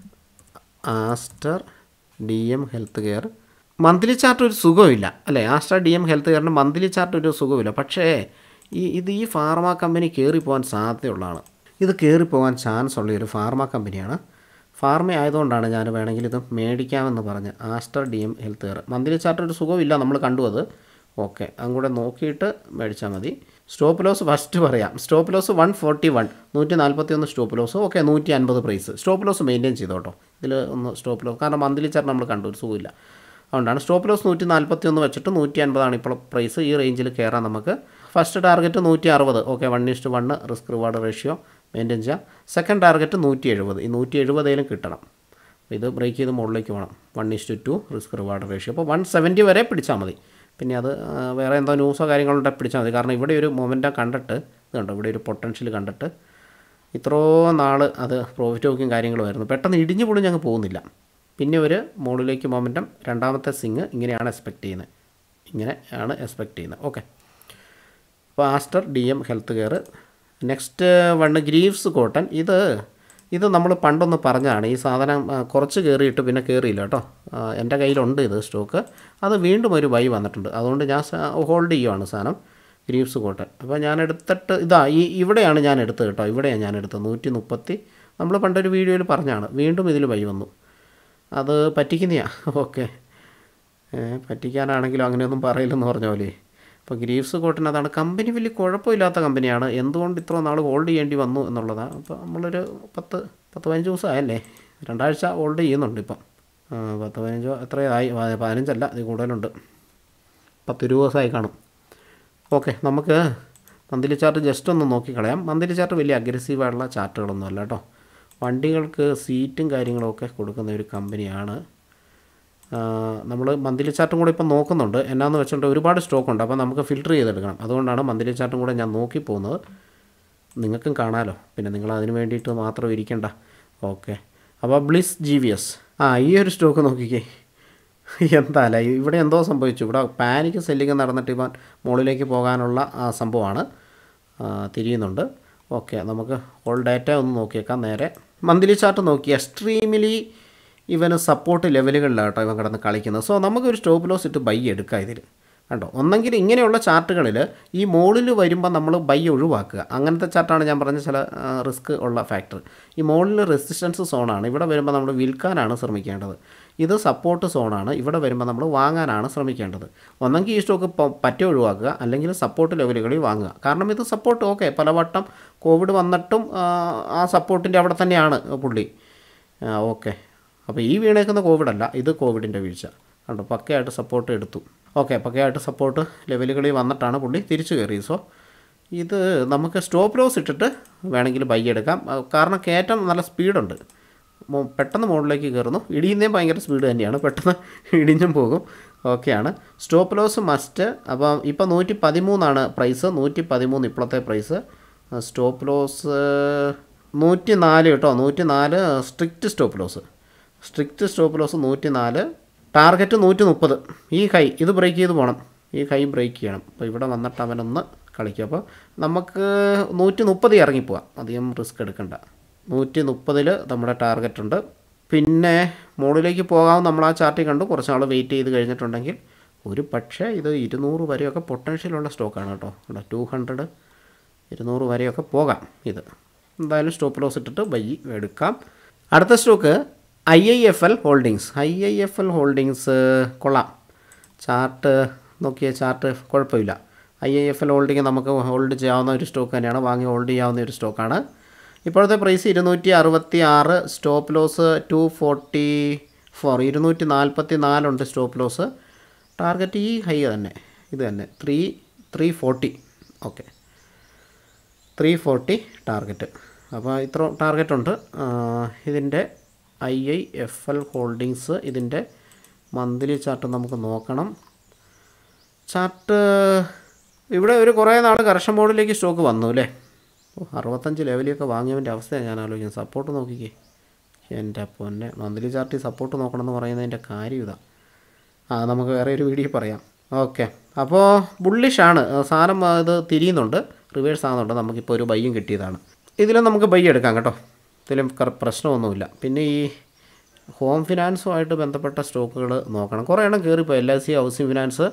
Aster D M health care monthly chart ഒരു സുഖമില്ല അല്ലേ ആസ്റ്റർ ഡി എം ഹെൽത്ത് കെയറിന് മന്ത്ലി ചാർട്ട് ഒരു സുഖമില്ല പക്ഷേ ഈ ഇത് ഈ ഫാർമ കമ്പനി കയറി പോകാൻ സാധ്യതയുള്ളതാണ് ഇത് കയറി പോകാൻ ചാൻസ് ഉള്ള ഒരു ഫാർമ കമ്പനിയാണ് ഫാർമ ആയതുകൊണ്ടാണ് ഞാൻ വേണമെങ്കിൽ ഇത് മേടിക്കാമെന്ന് പറഞ്ഞ് Aster D M health care monthly chart ഒരു സുഖമില്ല നമ്മൾ കണ്ടു അത് ഓക്കെ അതും കൂടെ നോക്കിയിട്ട് മേടിച്ചാൽ മതി സ്റ്റോപ്പ് ലോസ് ഫസ്റ്റ് പറയാം stop loss one forty one നൂറ്റി നാൽപ്പത്തി ഒന്ന് സ്റ്റോപ്പ് ലോസ് ഓക്കെ നൂറ്റി അൻപത് പ്രൈസ് സ്റ്റോപ്പ് ലോസ് മെയിൻറ്റെയിൻ ചെയ്തോട്ടോ ഇതിൽ ഒന്ന് സ്റ്റോപ്പ് ലോസ് കാരണം മന്ത്ലി ചാർട്ട് നമ്മൾ കണ്ടു ഒരു സുഖമില്ല അതുകൊണ്ടാണ് സ്റ്റോപ്പ് ലോസ് നൂറ്റി നാൽപ്പത്തി ഒന്ന് വെച്ചിട്ട് നൂറ്റി അൻപതാണ് ഇപ്പോൾ പ്രൈസ് ഈ റേഞ്ചിൽ കയറാൻ നമുക്ക് ഫസ്റ്റ് ടാർഗറ്റ് നൂറ്റി അറുപത് okay one is one risk reward ratio maintain ചെയ്യാം സെക്കൻഡ് ടാർഗറ്റ് നൂറ്റി എഴുപത് ഈ നൂറ്റി എഴുപതേലും കിട്ടണം ഇത് ബ്രേക്ക് ചെയ്ത് മുകളിലേക്ക് പോകണം one is two risk reward ratio അപ്പോൾ വൺ സെവൻറ്റി വരെ പിടിച്ചാൽ മതി പിന്നെ അത് ആ, വേറെ എന്തോ ന്യൂസോ കാര്യങ്ങളുണ്ടെ പിടിച്ചാൽ മതി കാരണം ഇവിടെ ഒരു മൊമെൻറ്റം കണ്ടിട്ട് ഇത് കണ്ടോ ഇവിടെ ഒരു പൊട്ടൻഷ്യൽ കണ്ടിട്ട് ഇത്രയും നാൾ അത് പ്രോഫിറ്റ് ബുക്കിങ് കാര്യങ്ങളുമായിരുന്നു പെട്ടെന്ന് ഇടിഞ്ഞു പൊളിഞ്ഞ് അങ്ങ് പോകുന്നില്ല പിന്നെ ഒരു മുകളിലേക്ക് മൊമെൻറ്റം രണ്ടാമത്തെ സിങ് ഇങ്ങനെയാണ് എക്സ്പെക്റ്റ് ചെയ്യുന്നത് ഇങ്ങനെ ആണ് എക്സ്പെക്റ്റ് ചെയ്യുന്നത് ഓക്കെ അപ്പോൾ Aster D M health care next one Greaves cotton ഇത് ഇത് നമ്മൾ പണ്ടൊന്ന് പറഞ്ഞതാണ് ഈ സാധനം ആ, കുറച്ച് കയറിയിട്ട് പിന്നെ കയറിയില്ല കേട്ടോ ആ, എൻ്റെ കയ്യിലുണ്ട് ഇത് സ്റ്റോക്ക് അത് വീണ്ടും ഒരു ബൈ വന്നിട്ടുണ്ട് അതുകൊണ്ട് ഞാൻ ഹോൾഡ് ചെയ്യുവാണ് സാധനം ഗ്രീവ്സ് കോട്ടൺ അപ്പോൾ ഞാൻ എടുത്തിട്ട് ഇതാ ഈ ഇവിടെയാണ് ഞാൻ എടുത്തത് കേട്ടോ ഇവിടെയാണ് ഞാൻ എടുത്തത് നൂറ്റി മുപ്പത്തി നമ്മൾ പണ്ടൊരു വീഡിയോയിൽ പറഞ്ഞാണ് വീണ്ടും ഇതിൽ ബൈ വന്നു അത് പറ്റിക്കുന്നതാ ഓക്കെ പറ്റിക്കാനാണെങ്കിലും അങ്ങനെയൊന്നും പറയില്ലെന്ന് പറഞ്ഞ പോലെ അപ്പോൾ ഗ്രീവ്സ് കോട്ടൺ അതാണ് കമ്പനി വലിയ കുഴപ്പമില്ലാത്ത കമ്പനിയാണ് എന്തുകൊണ്ട് ഇത്ര നാൾ ഹോൾഡ് ചെയ്യേണ്ടി വന്നു എന്നുള്ളതാണ് അപ്പോൾ നമ്മളൊരു പത്ത് പത്ത് പതിനഞ്ച് ദിവസമായല്ലേ രണ്ടാഴ്ച ഹോൾഡ് ചെയ്യുന്നുണ്ട് ഇപ്പം ആ, പത്ത് പതിനഞ്ചോ എത്രയായി പ- പതിനഞ്ചല്ല ഇത് കൂടുതലുണ്ട് പത്ത് ഇരുപത് ദിവസമായി കാണും ഓക്കെ നമുക്ക് മന്ത്ലി ചാർട്ട് ജസ്റ്റ് ഒന്ന് നോക്കിക്കളയാം മന്ത്ലി ചാർട്ട് വലിയ അഗ്രസീവായിട്ടുള്ള ചാർട്ടുകളൊന്നും അല്ല കേട്ടോ വണ്ടികൾക്ക് സീറ്റും കാര്യങ്ങളൊക്കെ കൊടുക്കുന്ന ഒരു കമ്പനിയാണ് നമ്മൾ മന്ത്ലി ചാർട്ടും കൂടെ ഇപ്പം നോക്കുന്നുണ്ട് എന്നാന്ന് വെച്ചിട്ട് ഒരുപാട് സ്റ്റോക്ക് ഉണ്ട് അപ്പോൾ നമുക്ക് ഫിൽറ്റർ ചെയ്തെടുക്കണം അതുകൊണ്ടാണ് മന്ത്ലി ചാർട്ടും കൂടെ ഞാൻ നോക്കി പോകുന്നത് നിങ്ങൾക്കും കാണാമല്ലോ പിന്നെ നിങ്ങൾ അതിന് വേണ്ടിയിട്ട് മാത്രം ഇരിക്കണ്ട ഓക്കെ അപ്പോൾ ബ്ലിസ് ജി വി എസ് ആ ഈ ഒരു സ്റ്റോക്ക് നോക്കിക്കേ എന്താല്ലേ ഇവിടെ എന്തോ സംഭവിച്ചു ഇവിടെ പാനിക് സെല്ലിങ് നടന്നിട്ട് ഇവൻ മുകളിലേക്ക് പോകാനുള്ള ആ, സംഭവമാണ് ആ, തിരിയുന്നുണ്ട് ഓക്കെ നമുക്ക് ഓൾ ഡാറ്റ ഒന്ന് നോക്കിയേക്കാം നേരെ മന്ത്ലി ചാർട്ട് നോക്കി എക്സ്ട്രീമിലി ഇവന് സപ്പോർട്ട് ലെവലുകളിലാണ് കേട്ടോ ഇവൻ കിടന്ന് കളിക്കുന്നത് സോ നമുക്കൊരു സ്റ്റോപ്പ് ലോസ് ഇട്ട് ബൈ എടുക്കാം ഇതിൽ കണ്ടോ ഒന്നെങ്കിൽ ഇങ്ങനെയുള്ള ചാർട്ടുകളിൽ ഈ മുകളിൽ വരുമ്പോൾ നമ്മൾ ബൈ ഒഴിവാക്കുക അങ്ങനത്തെ ചാർട്ടാണ് ഞാൻ പറഞ്ഞ ചില റിസ്ക് ഉള്ള ഫാക്ടർ ഈ മുകളിൽ റെസിസ്റ്റൻസ് സോണാണ് ഇവിടെ വരുമ്പോൾ നമ്മൾ വിൽക്കാനാണ് ശ്രമിക്കേണ്ടത് ഇത് സപ്പോർട്ട് സോണാണ് ഇവിടെ വരുമ്പോൾ നമ്മൾ വാങ്ങാനാണ് ശ്രമിക്കേണ്ടത് ഒന്നെങ്കിൽ ഈ സ്റ്റോക്ക് പറ്റ ഒഴിവാക്കുക അല്ലെങ്കിൽ സപ്പോർട്ട് ലെവലുകളിൽ വാങ്ങുക കാരണം ഇത് സപ്പോർട്ട് ഓക്കെ പലവട്ടം കോവിഡ് വന്നിട്ടും ആ, ആ സപ്പോർട്ടിൻ്റെ അവിടെ തന്നെയാണ് പുള്ളി ഓക്കെ അപ്പോൾ ഈ വീണേക്കുന്ന കോവിഡ് അല്ല ഇത് കോവിഡിൻ്റെ വീഴ്ച കണ്ടോ പക്കയായിട്ട് സപ്പോർട്ട് എടുത്തു ഓക്കെ പക്കയായിട്ട് സപ്പോർട്ട് ലെവലുകളിൽ വന്നിട്ടാണ് പുള്ളി തിരിച്ചു കയറി സോ ഇത് നമുക്ക് സ്റ്റോപ്പ് ലോസ് ഇട്ടിട്ട് വേണമെങ്കിൽ ബൈ എടുക്കാം ആ, കാരണം കയറ്റം നല്ല സ്പീഡുണ്ട് മോ- പെട്ടെന്ന് മുകളിലേക്ക് കയറുന്നു ഇടിയുന്നേ ഭയങ്കര സ്പീഡ് തന്നെയാണ് പെട്ടെന്ന് ഇടിഞ്ഞും പോകും ഓക്കെയാണ് സ്റ്റോപ്പ് ലോസ് മസ്റ്റ് അപ്പം ഇപ്പം നൂറ്റി പതിമൂന്നാണ് പ്രൈസ് നൂറ്റി പതിമൂന്ന് ഇപ്പോഴത്തെ പ്രൈസ് സ്റ്റോപ്പ് ലോസ് നൂറ്റി നാല് കേട്ടോ നൂറ്റി നാല് strict stop loss strict stop loss നൂറ്റി നാല് ടാർഗറ്റ് നൂറ്റി മുപ്പത് ഈ കൈ ഇത് ബ്രേക്ക് ചെയ്ത് പോകണം ഈ കൈ ബ്രേക്ക് ചെയ്യണം അപ്പോൾ ഇവിടെ വന്നിട്ട് അവനൊന്ന് കളിക്കും അപ്പോൾ നമുക്ക് നൂറ്റി മുപ്പത് ഇറങ്ങിപ്പോവാം അധികം റിസ്ക് എടുക്കണ്ട നൂറ്റി മുപ്പതിൽ നമ്മുടെ ടാർഗറ്റ് ഉണ്ട് പിന്നെ മുകളിലേക്ക് പോകാൻ നമ്മൾ ആ ചാർട്ടിൽ കണ്ടു കുറച്ച് നാൾ വെയിറ്റ് ചെയ്ത് കഴിഞ്ഞിട്ടുണ്ടെങ്കിൽ ഒരു പക്ഷേ ഇത് ഇരുന്നൂറ് വരെയൊക്കെ പൊട്ടൻഷ്യലുള്ള സ്റ്റോക്കാണ് കേട്ടോ ഇവിടെ ടു ഹൺഡ്രഡ് ഇരുന്നൂറ് വരെയൊക്കെ പോകാം ഇത് എന്തായാലും സ്റ്റോപ്പ് ലോസ് ഇട്ടിട്ട് ബൈ എടുക്കാം അടുത്ത stock I I F L holdings I I F L holdings കൊള്ളാം ചാർട്ട് നോക്കിയ ചാർട്ട് കുഴപ്പമില്ല I I F L holding നമുക്ക് ഹോൾഡ് ചെയ്യാവുന്ന ഒരു സ്റ്റോക്ക് തന്നെയാണ് വാങ്ങി ഹോൾഡ് ചെയ്യാവുന്ന ഒരു സ്റ്റോക്കാണ് ഇപ്പോഴത്തെ പ്രൈസ് ഇരുന്നൂറ്റി അറുപത്തി ആറ് stop loss two forty four ഇരുന്നൂറ്റി നാൽപ്പത്തി നാലുണ്ട് സ്റ്റോപ്പ് ലോസ് ടാർഗറ്റ് ഈ ഹൈ തന്നെ ഇത് തന്നെ three three forty okay three forty target അപ്പോൾ ഇത്ര ടാർഗറ്റ് ഉണ്ട് ഇതിൻ്റെ I I F L holdings ഇതിൻ്റെ മന്ത്ലി ചാർട്ട് നമുക്ക് നോക്കണം ചാർട്ട് ഇവിടെ ഒരു കുറേ നാൾ കറക്ഷൻ ബോർഡിലേക്ക് സ്റ്റോക്ക് വന്നു അല്ലേ ഓ അറുപത്തഞ്ച് ലെവലിലൊക്കെ വാങ്ങിയവൻ്റെ അവസ്ഥയാണ് ഞാൻ ആലോചിക്കുന്നത് സപ്പോർട്ട് നോക്കിക്കേ എൻ്റെ പൊന്നെ മന്ത്ലി ചാർട്ടിൽ സപ്പോർട്ട് നോക്കണമെന്ന് പറയുന്നതിൻ്റെ കാര്യം ഇതാ ആ നമുക്ക് വേറെ ഒരു വീഡിയോ പറയാം ഓക്കെ അപ്പോൾ ബുള്ളിഷാണ് സാധനം ആ, ഇത് തിരിയുന്നുണ്ട് റിവേഴ്സ് ആകുന്നുണ്ട് നമുക്കിപ്പോൾ ഒരു ബയ്യും കിട്ടിയതാണ് ഇതിലും നമുക്ക് ബൈ എടുക്കാം കേട്ടോ ഇതിലും കറ- പ്രശ്നമൊന്നുമില്ല പിന്നെ ഈ ഹോം ഫിനാൻസുമായിട്ട് ബന്ധപ്പെട്ട സ്റ്റോക്കുകൾ നോക്കണം കുറേ എണ്ണം കയറിപ്പോൾ L I C housing finance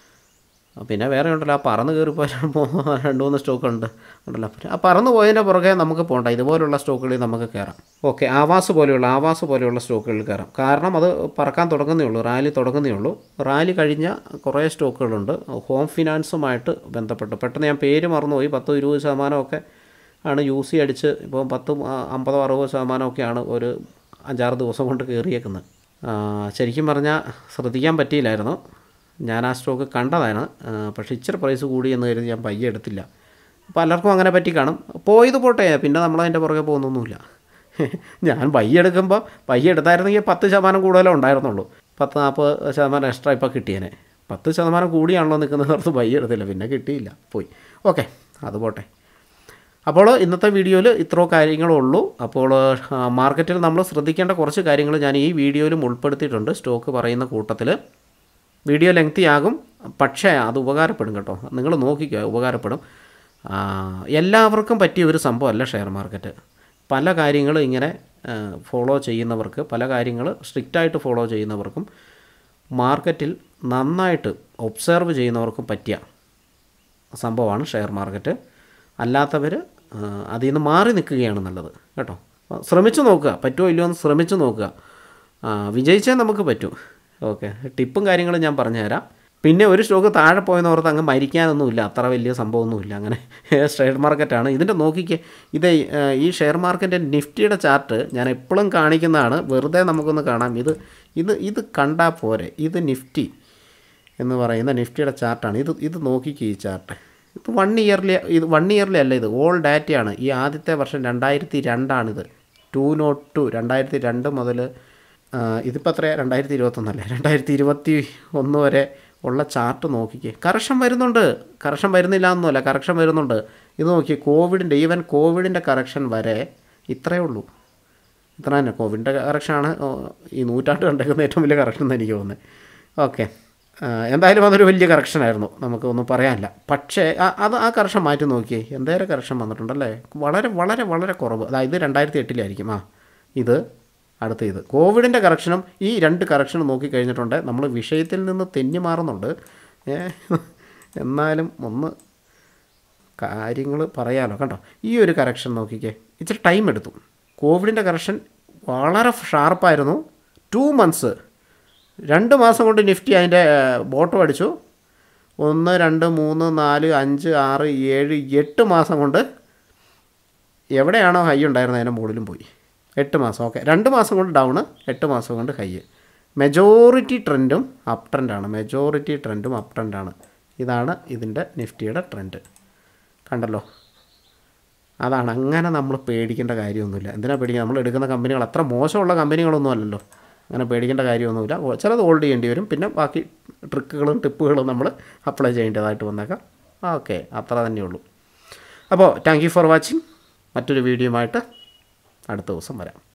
പിന്നെ വേറെ ഉണ്ടല്ലോ ആ പറന്ന് കയറിപ്പോയ രണ്ട് മൂന്ന് സ്റ്റോക്ക് ഉണ്ട് ഉണ്ടല്ലോ പിന്നെ ആ പറന്ന് പോയതിൻ്റെ പുറകെ നമുക്ക് പോകണ്ട ഇതുപോലുള്ള സ്റ്റോക്കുകളിൽ നമുക്ക് കയറാം ഓക്കെ ആവാസ് പോലെയുള്ള ആവാസ് പോലെയുള്ള സ്റ്റോക്കുകളിൽ കയറാം കാരണം അത് പറക്കാൻ തുടങ്ങുന്നേ ഉള്ളൂ റാലി തുടങ്ങുന്നേ ഉള്ളൂ റാലി കഴിഞ്ഞ കുറേ സ്റ്റോക്കുകളുണ്ട് ഹോം ഫിനാൻസുമായിട്ട് ബന്ധപ്പെട്ട് പെട്ടെന്ന് ഞാൻ പേര് മറന്നുപോയി പത്തോ ഇരുപത് ശതമാനമൊക്കെ ആണ് യു സി അടിച്ച് ഇപ്പോൾ പത്തും ആ, അമ്പതോ അറുപതോ ശതമാനമൊക്കെയാണ് ഒരു അഞ്ചാറ് ദിവസം കൊണ്ട് കയറിയേക്കുന്നത് ആ, ശരിക്കും പറഞ്ഞാൽ ശ്രദ്ധിക്കാൻ പറ്റിയില്ലായിരുന്നു ഞാൻ ആ സ്റ്റോക്ക് കണ്ടതാണ് ആ, പക്ഷേ ഇച്ചിരി പ്രൈസ് കൂടി എന്ന് കരുതി ഞാൻ പയ്യെ എടുത്തില്ല പലർക്കും അങ്ങനെ പറ്റി കാണും പോയത് പോട്ടെ പിന്നെ നമ്മളതിൻ്റെ പുറകെ പോകുന്നൊന്നുമില്ല ഞാൻ പയ്യെ എടുക്കുമ്പോൾ പയ്യെ എടുത്തായിരുന്നെങ്കിൽ പത്ത് ശതമാനം കൂടുതലേ ഉണ്ടായിരുന്നുള്ളൂ പത്ത് നാൽപ്പത് ശതമാനം എക്സ്ട്രാ ഇപ്പോൾ കിട്ടിയേനെ പത്ത് ശതമാനം കൂടിയാണല്ലോ നിൽക്കുന്ന നേരത്ത് പയ്യെ എടുത്തില്ല പിന്നെ കിട്ടിയില്ല പോയി ഓക്കെ അത് പോട്ടെ അപ്പോൾ ഇന്നത്തെ വീഡിയോയിൽ ഇത്രയോ കാര്യങ്ങളേ ഉള്ളൂ അപ്പോൾ ആ, മാർക്കറ്റിൽ നമ്മൾ ശ്രദ്ധിക്കേണ്ട കുറച്ച് കാര്യങ്ങൾ ഞാൻ ഈ വീഡിയോയിലും ഉൾപ്പെടുത്തിയിട്ടുണ്ട് സ്റ്റോക്ക് പറയുന്ന കൂട്ടത്തിൽ വീഡിയോ ലെങ്തി ആകും പക്ഷേ അത് ഉപകാരപ്പെടും കേട്ടോ നിങ്ങൾ നോക്കിക്കോ ഉപകാരപ്പെടും ആ, എല്ലാവർക്കും പറ്റിയ ഒരു സംഭവമല്ല ഷെയർ മാർക്കറ്റ് പല കാര്യങ്ങൾ ഇങ്ങനെ ഫോളോ ചെയ്യുന്നവർക്ക് പല കാര്യങ്ങൾ സ്ട്രിക്റ്റായിട്ട് ഫോളോ ചെയ്യുന്നവർക്കും മാർക്കറ്റിൽ നന്നായിട്ട് ഒബ്സർവ് ചെയ്യുന്നവർക്കും പറ്റിയ സംഭവമാണ് ഷെയർ മാർക്കറ്റ് അല്ലാത്തവർ അതിൽ നിന്ന് മാറി നിൽക്കുകയാണ് നല്ലത് കേട്ടോ അപ്പോൾ ശ്രമിച്ചു നോക്കുക പറ്റുമോ ഇല്ലയോ എന്ന് ശ്രമിച്ചു നോക്കുക ആ, വിജയിച്ചാൽ നമുക്ക് പറ്റും ഓക്കെ ടിപ്പും കാര്യങ്ങളും ഞാൻ പറഞ്ഞുതരാം പിന്നെ ഒരു സ്റ്റോക്ക് താഴെ പോയെന്ന് ഓർത്ത് അങ്ങ് മരിക്കാനൊന്നുമില്ല അത്ര വലിയ സംഭവമൊന്നുമില്ല അങ്ങനെ ഷെയർ മാർക്കറ്റാണ് ഇതിൻ്റെ നോക്കിക്കേ ഇത് ആ, ഈ ഷെയർ മാർക്കറ്റ് നിഫ്റ്റിയുടെ ചാർട്ട് ഞാൻ എപ്പോഴും കാണിക്കുന്നതാണ് വെറുതെ നമുക്കൊന്ന് കാണാം ഇത് ഇത് ഇത് കണ്ടാൽ പോരെ ഇത് നിഫ്റ്റി എന്ന് പറയുന്ന നിഫ്റ്റിയുടെ ചാർട്ടാണ് ഇത് ഇത് നോക്കിക്കേ ഈ ചാർട്ട് ഇപ്പോൾ വൺ ഇയർലി ഇത് വൺ ഇയർലി അല്ല ഇത് ഓൾ ഡാറ്റയാണ് ഈ ആദ്യത്തെ വർഷം രണ്ടായിരത്തി രണ്ടാണിത് ടു നോട്ട് ടു രണ്ടായിരത്തി രണ്ട് മുതൽ ഇതിപ്പോൾ എത്ര രണ്ടായിരത്തി ഇരുപത്തൊന്നല്ലേ രണ്ടായിരത്തി ഇരുപത്തി ഒന്ന് വരെ ഉള്ള ചാർട്ട് നോക്കിക്കേ കറക്ഷൻ വരുന്നുണ്ട് കറക്ഷൻ വരുന്നില്ല എന്നല്ല കറക്ഷൻ വരുന്നുണ്ട് ഇത് നോക്കി കോവിഡിൻ്റെ ഈവൻ കോവിഡിൻ്റെ കറക്ഷൻ വരെ ഇത്രയേ ഉള്ളൂ ഇത്ര തന്നെ കോവിഡിൻ്റെ കറക്ഷനാണ് ഈ നൂറ്റാണ്ട് കണ്ടേക്കുന്ന ഏറ്റവും വലിയ കറക്ഷൻ എന്ന് എനിക്ക് തോന്നുന്നത് ഓക്കെ എന്തായാലും അതൊരു വലിയ കറക്ഷനായിരുന്നു നമുക്ക് ഒന്നും പറയാനില്ല പക്ഷേ ആ- അത് ആ കറക്ഷൻ മാറ്റി നോക്കിയേ എന്തേരം കറക്ഷൻ വന്നിട്ടുണ്ടല്ലേ വളരെ വളരെ വളരെ കുറവ് അതായത് രണ്ടായിരത്തി എട്ടിലായിരിക്കും ആ ഇത് അടുത്ത ഇത് കോവിഡിൻ്റെ കറക്ഷനും ഈ രണ്ട് കറക്ഷനും നോക്കി കഴിഞ്ഞിട്ടുണ്ട് നമ്മൾ വിഷയത്തിൽ നിന്ന് തെന്നി മാറുന്നുണ്ട് ഏ, എന്നാലും ഒന്ന് കാര്യങ്ങൾ പറയാലോ കണ്ടോ ഈ ഒരു കറക്ഷൻ നോക്കിക്കേ ഇച്ചിരി ടൈം എടുത്തു കോവിഡിൻ്റെ കറക്ഷൻ വളരെ ഷാർപ്പായിരുന്നു ടു മന്ത്സ് രണ്ട് മാസം കൊണ്ട് നിഫ്റ്റി അതിൻ്റെ ബോട്ടം അടിച്ചു ഒന്ന് രണ്ട് മൂന്ന് നാല് അഞ്ച് ആറ് ഏഴ് എട്ട് മാസം കൊണ്ട് എവിടെയാണോ ഹൈ ഉണ്ടായിരുന്നത് അതിൻ്റെ മുകളിലും പോയി എട്ട് മാസം ഓക്കെ രണ്ട് മാസം കൊണ്ട് ഡൗണ് എട്ട് മാസം കൊണ്ട് ഹൈ മെജോറിറ്റി ട്രെൻഡും അപ് ട്രെൻഡാണ് മെജോറിറ്റി ട്രെൻഡും അപ് ട്രെൻഡാണ് ഇതാണ് ഇതിൻ്റെ നിഫ്റ്റിയുടെ ട്രെൻഡ് കണ്ടല്ലോ അതാണ് അങ്ങനെ നമ്മൾ പേടിക്കേണ്ട കാര്യമൊന്നുമില്ല എന്തിനാ പേടിക്കുക നമ്മൾ എടുക്കുന്ന കമ്പനികൾ അത്ര മോശമുള്ള കമ്പനികളൊന്നും അല്ലല്ലോ അങ്ങനെ പേടിക്കേണ്ട കാര്യമൊന്നുമില്ല ഓ- ചിലത് ഹോൾഡ് ചെയ്യേണ്ടി വരും പിന്നെ ബാക്കി ട്രിക്കുകളും ടിപ്പുകളും നമ്മൾ അപ്ലൈ ചെയ്യേണ്ടതായിട്ട് വന്നേക്കാം ഓക്കെ അത്ര തന്നെയുള്ളൂ അപ്പോൾ താങ്ക് യു ഫോർ വാച്ചിങ് മറ്റൊരു വീഡിയോയുമായിട്ട് അടുത്ത ദിവസം വരാം